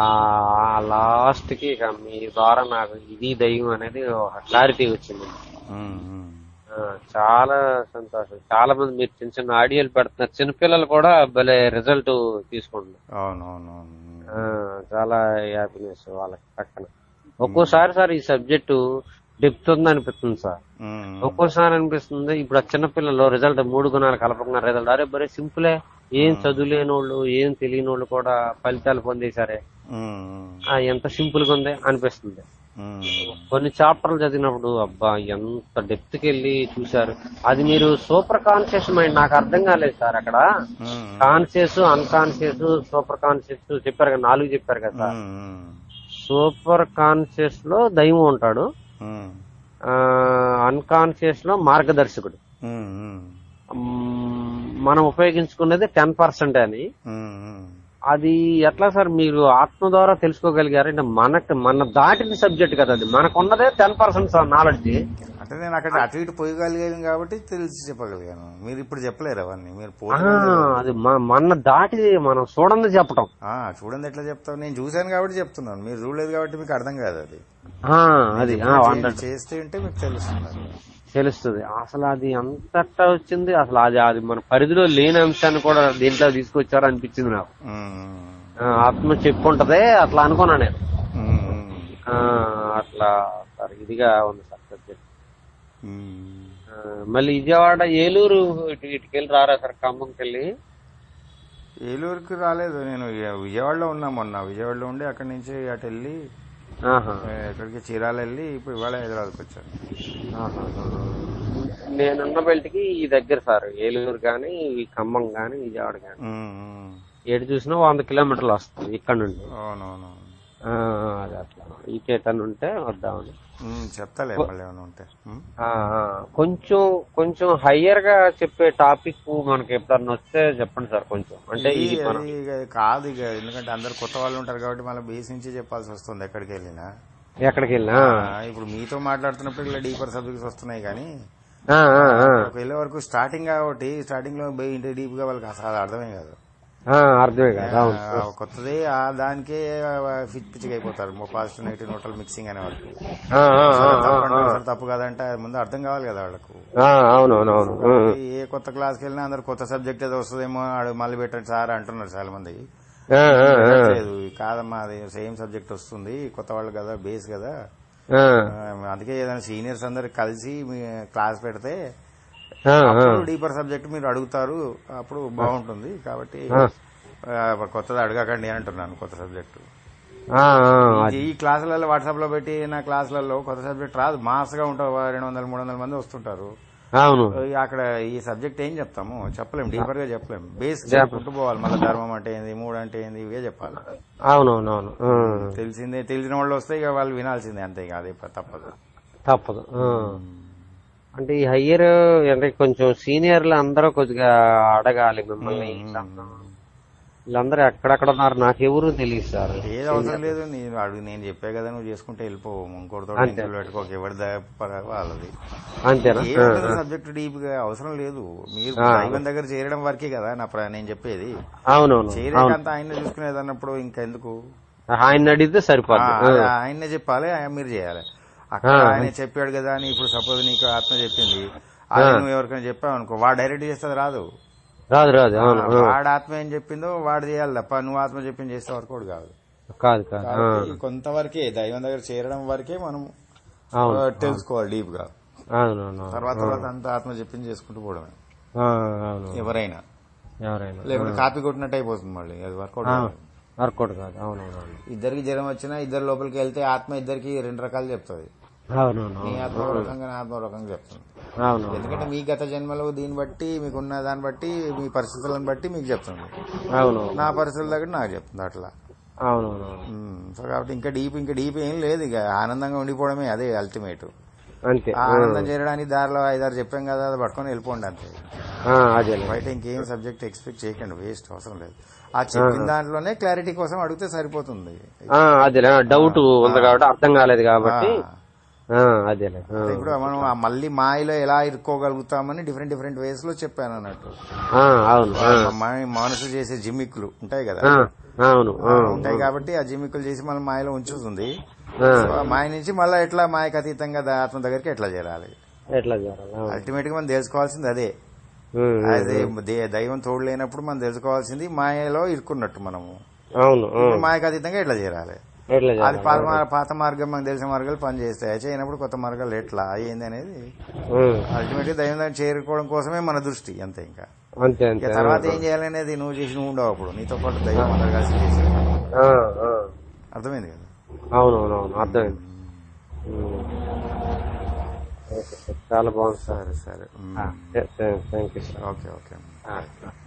ఆ లాస్ట్ కి ఇక మీ ద్వారా నాకు ఇది దైవం అనేది ఒక క్లారిటీ వచ్చింది ఉమ్, ఉమ్. ఆ, చాలా సంతోషం చాలా మంది మీరు చిన్న చిన్న ఆడియోలు పెడుతున్నారు చిన్నపిల్లలు కూడా భలే రిజల్ట్ తీసుకుంటున్నారు అవును అవును అవును ఆ, చాలా హ్యాపీనెస్ వాళ్ళకి పక్కన ఒక్కోసారి సార్ ఈ సబ్జెక్టు డెప్త్ ఉంది అనిపిస్తుంది సార్ ఉమ్, ఒక్కోసారి అనిపిస్తుంది ఇప్పుడు ఆ చిన్నపిల్లలు రిజల్ట్ మూడు గుణాలు కలపకుండా రిజల్ట్ అరే బరే సింపులే ఏం చదువులేని వాళ్ళు ఏం తెలియని వాళ్ళు కూడా ఫలితాలు పొందేశారే ఉమ్, ఉమ్. ఆ, ఎంత సింపుల్ గా ఉంది అనిపిస్తుంది ఉమ్, కొన్ని చాప్టర్లు చదివినప్పుడు అబ్బా ఎంత డెప్త్ కి వెళ్ళి చూశారు అది మీరు సూపర్ కాన్షియస్ మైండ్ నాకు అర్థం కాలేదు సార్ అక్కడ ఉమ్, కాన్షియస్ అన్కాన్షియస్ సూపర్ కాన్షియస్ చెప్పారు కదా నాలుగు చెప్పారు కదా సార్ ఉమ్, ఉమ్. సూపర్ కాన్షియస్ లో దైవం ఉంటాడు ఉమ్, అన్కాన్షియస్ లో మార్గదర్శకుడు ఉమ్, ఉమ్. మ్మ్, మనం ఉపయోగించుకునేది టెన్ పర్సెంట్ అని ఉమ్, ఉమ్. అది ఎట్లా సార్ మీరు ఆత్మ ద్వారా తెలుసుకోగలిగారు అంటే మనకు మన దాటిన సబ్జెక్ట్ కదా అది మనకున్నదే టెన్ పర్సెంట్ సార్ నాలెడ్జ్ అంటే నేను అక్కడ అటు ఇటు పోయగలిగాను కాబట్టి తెలిసి చెప్పగలిగాను మీరు ఇప్పుడు చెప్పలేరు అవన్నీ మీరు ఆ, పోతే అది మ- మన దాటి మనం చూడండి చెప్పటం ఆ, చూడండి ఎట్లా చెప్తావు నేను చూశాను కాబట్టి చెప్తున్నాను మీరు చూడలేదు కాబట్టి మీకు అర్థం కాదు అది ఆ, అది ఆ, చేయండి, వంద- చేస్తే ఉంటే మీకు తెలుస్తుంది అది. తెలుస్తుంది అసలు అది అంతట వచ్చింది అసలు అది అది మన పరిధిలో లేని అంశాన్ని కూడా దీంట్లో తీసుకొచ్చారు అనిపించింది నాకు ఉమ్, ఆ, ఆత్మ చెప్పుంటదే అట్లా అనుకున్నా నేను ఉమ్, ఉమ్, ఆ, అట్లా సార్ ఇదిగా ఉంది సార్ సబ్జెక్ట్ ఉమ్. ఆ, మళ్ళీ విజయవాడ ఏలూరు ఇటు ఇటుకెళ్ళి రారా సార్ ఖమ్మంకి వెళ్ళి ఏలూరుకి రాలేదు నేను ఇ- విజయవాడలో ఉన్నా మొన్న విజయవాడలో ఉండి అక్కడి నుంచి అటు వెళ్ళి ఆహా. ఏ, ఎక్కడికి చీరాలు వెళ్ళి ఇప్పుడు ఇవాళ హైదరాబాద్కి వచ్చాను ఆహా. నేనున్న బెల్ట్కి ఈ దగ్గర సార్ ఏలూరు కానీ ఈ ఖమ్మం కానీ విజయవాడ కానీ ఉమ్, ఉమ్. ఎటు చూసినా వంద కిలోమీటర్లు వస్తుంది ఇక్కడ నుండి అవునవును ఆ, అది అట్లా ఈ కేటన్ ఉంటే వద్దామని ఉమ్, చెప్తాలే మళ్ళీ ఏమైనా ఉంటే ఉమ్. ఆ, ఆ. కొంచెం కొంచెం హయ్యర్ గా చెప్పే టాపిక్ మనకి ఎప్పుడన్నా వస్తే చెప్పండి సార్ కొంచెం అంటే ఇది ఇది మనం అది ఇక కాదు ఇక ఎందుకంటే అందరు కొత్త వాళ్ళు ఉంటారు కాబట్టి మళ్ళీ బేస్ నుంచి చెప్పాల్సి వస్తుంది ఎక్కడికి వెళ్ళినా ఎక్కడికి వెళ్ళినా ఆ, ఇప్పుడు మీతో మాట్లాడుతున్నప్పుడు ఇలా డీపర్ సబ్జెక్ట్స్ వస్తున్నాయి కానీ ఆ, ఆ, ఆ. ఒక వెళ్ళే వరకు స్టార్టింగ్ కాబట్టి స్టార్టింగ్ లో ఇంటి డీప్ గా వాళ్ళకి అసలు అర్థమే కాదు ఆ, అర్థమే కాదు అవును ఆ, కొత్తది ఆ దానికే పిచ్చి పిచ్చిగా అయిపోతారు పాజిటివ్ నెగిటివ్ నోటల్ మిక్సింగ్ అనే వాళ్ళకి ఆ, ఆ, ఆ, అసలు ఆ, తప్పు అంటే ఆ. అసలు తప్పు కాదంటే అది ముందు అర్థం కావాలి కదా వాళ్ళకు ఆ, అవును అవును అవును ఉమ్. ఏ కొత్త క్లాస్కి వెళ్ళినా అందరు కొత్త సబ్జెక్ట్ ఏదో వస్తుందేమో ఆడు మళ్ళీ పెట్టండి సార్ అంటున్నారు చాలా మంది ఆ, ఆ, ఆ. లేదు కాదమ్మా అది సేమ్ సబ్జెక్ట్ వస్తుంది కొత్త వాళ్ళు కదా బేస్ కదా ఆ, ఆ, అందుకే ఏదైనా సీనియర్స్ అందరు కలిసి మీ క్లాస్ పెడితే ఆ, ఆ. అప్పుడు డీపర్ సబ్జెక్ట్ మీరు అడుగుతారు అప్పుడు బాగుంటుంది కాబట్టి ఆ. ఆ, కొత్తది అడగకండి అంటున్నాను కొత్త సబ్జెక్టు ఆ, ఆ, అది. ఈ క్లాసులలో వాట్సాప్ లో పెట్టి నా క్లాసులలో కొత్త సబ్జెక్ట్ రాదు మాస్ గా ఉంటారు రెండు వందల మూడు వందల మంది వస్తుంటారు అవును ఈ అక్కడ ఈ సబ్జెక్ట్ ఏం చెప్తాము చెప్పలేం డీపర్ గా చెప్పలేం బేస్ చెప్ప- చెప్పుకుంటూ పోవాలి మళ్ళీ ధర్మం అంటే ఏంది మూడు అంటే ఏంది ఇవే చెప్పాలి అవును అవును అవును ఉమ్. తెలిసిందే తెలిసిన వాళ్ళు వస్తే ఇక వాళ్ళు వినాల్సిందే అంతే ఇక అది తప్పదు తప్పదు ఆ. అంటే ఈ హయ్యర్ అంటే కొంచెం సీనియర్లు అందరూ కొద్దిగా అడగాలి మిమ్మల్ని వీళ్ళందరూ ఎక్కడెక్కడ ఉన్నారు నాకెవరు తెలియదు సార్ ఏది అవసరం లేదు నేను అడుగు నేను చెప్పే కదా నువ్వు చేసుకుంటే వెళ్ళిపోవు ఇంకోటితో అంతే. టెన్షన్ పెట్టుకోక ఎవరి ద- పర- వాళ్ళది అంతేనా ఆ, ఏ సబ్జెక్ట్ డీప్ గా అవసరం లేదు మీరు ఆ. దైవం దగ్గర చేరడం వరకే కదా నా ప్ర- నేను చెప్పేది అవునవును అవును చేరేకంత ఆయన చూసుకునేది అన్నప్పుడు ఇంకెందుకు ఆయన అడిగితే ఆ, సరిపోద్ది అది ఆ. ఆయన్నే చెప్పాలి ఆయన మీరు చేయాలి అక్కడ ఆ. ఆయన చెప్పాడు కదా అని ఇప్పుడు సపోజ్ నీకు ఆత్మ చెప్పింది అది ఆ. నువ్వు ఎవరికైనా చెప్పావు అనుకో వాడు డైరెక్ట్ చేస్తుంది రాదు రాదు రాదు అవును ఆ, ఆ. వాడు ఆత్మ ఏం చెప్పిందో వాడు చేయాలి తప్ప నువ్వు ఆత్మ చెప్పింది చేస్తే వరకు కూడా కాదు కాదు కాదు ఆ. కాబట్టి కొంతవరకే దైవం దగ్గర చేరడం వరకే మనం అవును ఆ, తెలుసుకోవాలి డీప్ గా అవునవును తర్వాత తర్వాత అంత ఆత్మ చెప్పింది చేసుకుంటూ పోవడమే ఆ, అవును ఎవరైనా ఎవరైనా లేకపోతే కాపీ కొట్టినట్టు అయిపోతుంది మళ్ళీ అది వర్కౌట్ ఆ, కాదు. వర్కౌట్ కాదు అవునవును అవును ఇద్దరికి జ్వరం వచ్చినా ఇద్దరు లోపలికి వెళ్తే ఆత్మ ఇద్దరికి రెండు రకాలు చెప్తుంది అవునవును నీ అవును ఆత్మ ఒక రకంగా నా ఆత్మ ఒక రకంగా చెప్తుంది అవును ఎందుకంటే మీ గత జన్మలో దీన్ని బట్టి మీకున్న దాన్ని బట్టి మీ పరిస్థితులను బట్టి మీకు చెప్తుంది అవును నా పరిస్థితుల దగ్గర నాకు చెప్తుంది అట్లా అవునవును అవును ఉమ్, సో కాబట్టి ఇంకా డీప్ ఇంకా డీప్ ఏం లేదు ఇక ఆనందంగా ఉండిపోవడమే అదే అల్టిమేట్ అంతే ఆ ఆనందం చేరడానికి దారిలో ఐదారు చెప్పాం కదా అది పట్టుకొని వెళ్ళిపోండి అంతే ఆ, అదేలే బయట ఇంకేం సబ్జెక్ట్ ఎక్స్పెక్ట్ చేయకండి వేస్ట్ అవసరం లేదు ఆ చెప్పిన దాంట్లోనే క్లారిటీ కోసం అడిగితే సరిపోతుంది ఆ, అదేలే డౌట్ ఉంది కాబట్టి అర్థం కాలేదు కాబట్టి ఆ. ఆ, అదేలే ఆ. ఇప్పుడు మనం ఆ మళ్ళీ మాయలో ఎలా ఇరుక్కోగలుగుతామని డిఫరెంట్ డిఫరెంట్ వేస్ లో చెప్పాను అన్నట్టు ఆ, అవును ఆ, మా- మనసు చేసే జిమ్మిక్లు ఉంటాయి కదా ఆ, అవును ఆ, ఉంటాయి కాబట్టి ఆ జిమ్మిక్లు చేసి మనం మాయలో ఉంచుతుంది ఆ. సో ఆ మాయ నుంచి మళ్ళీ ఎట్లా మాయకు అతీతంగా దా- ఆత్మ దగ్గరికి ఎట్లా చేరాలి ఎట్లా చేయాలి అవును. అల్టిమేట్ గా మనం తెలుసుకోవాల్సింది అదే ఉమ్, ఉమ్, అదే దే- దైవం తోడు లేనప్పుడు మనం తెలుసుకోవాల్సింది మాయలో ఇరుక్కున్నట్టు మనము అవును ఆ, ఇప్పుడు మాయకు అతీతంగా ఎట్లా చేరాలి ఎట్లా అది చేయాలి పాత మా- పాత మార్గం మనకు తెలిసిన మార్గాలు పనిచేస్తాయి చేయనప్పుడు కొత్త మార్గాలు ఎట్లా ఏంది అనేది ఉమ్, అల్టిమేట్ గా దైవం దగ్గర చేరుకోవడం కోసమే మన దృష్టి అంతే ఇంకా అంతే ఇక అంతే తర్వాత ఏం చేయాలనేది నువ్వు చేసి నువ్వు ఉండవు అప్పుడు నీతో పాటు దైవం అందరు కలిసి చేసి ఆ, ఆ. అర్థమైంది కదా అవును అవును అవును అర్థమైంది ఉమ్. Okay sir. చాలా బాగుంది సార్ సరే సరే thank you sir okay okay ఆ.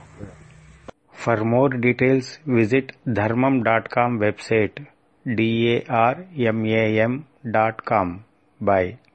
For more details, visit dharmam.com website darmam.com. Bye.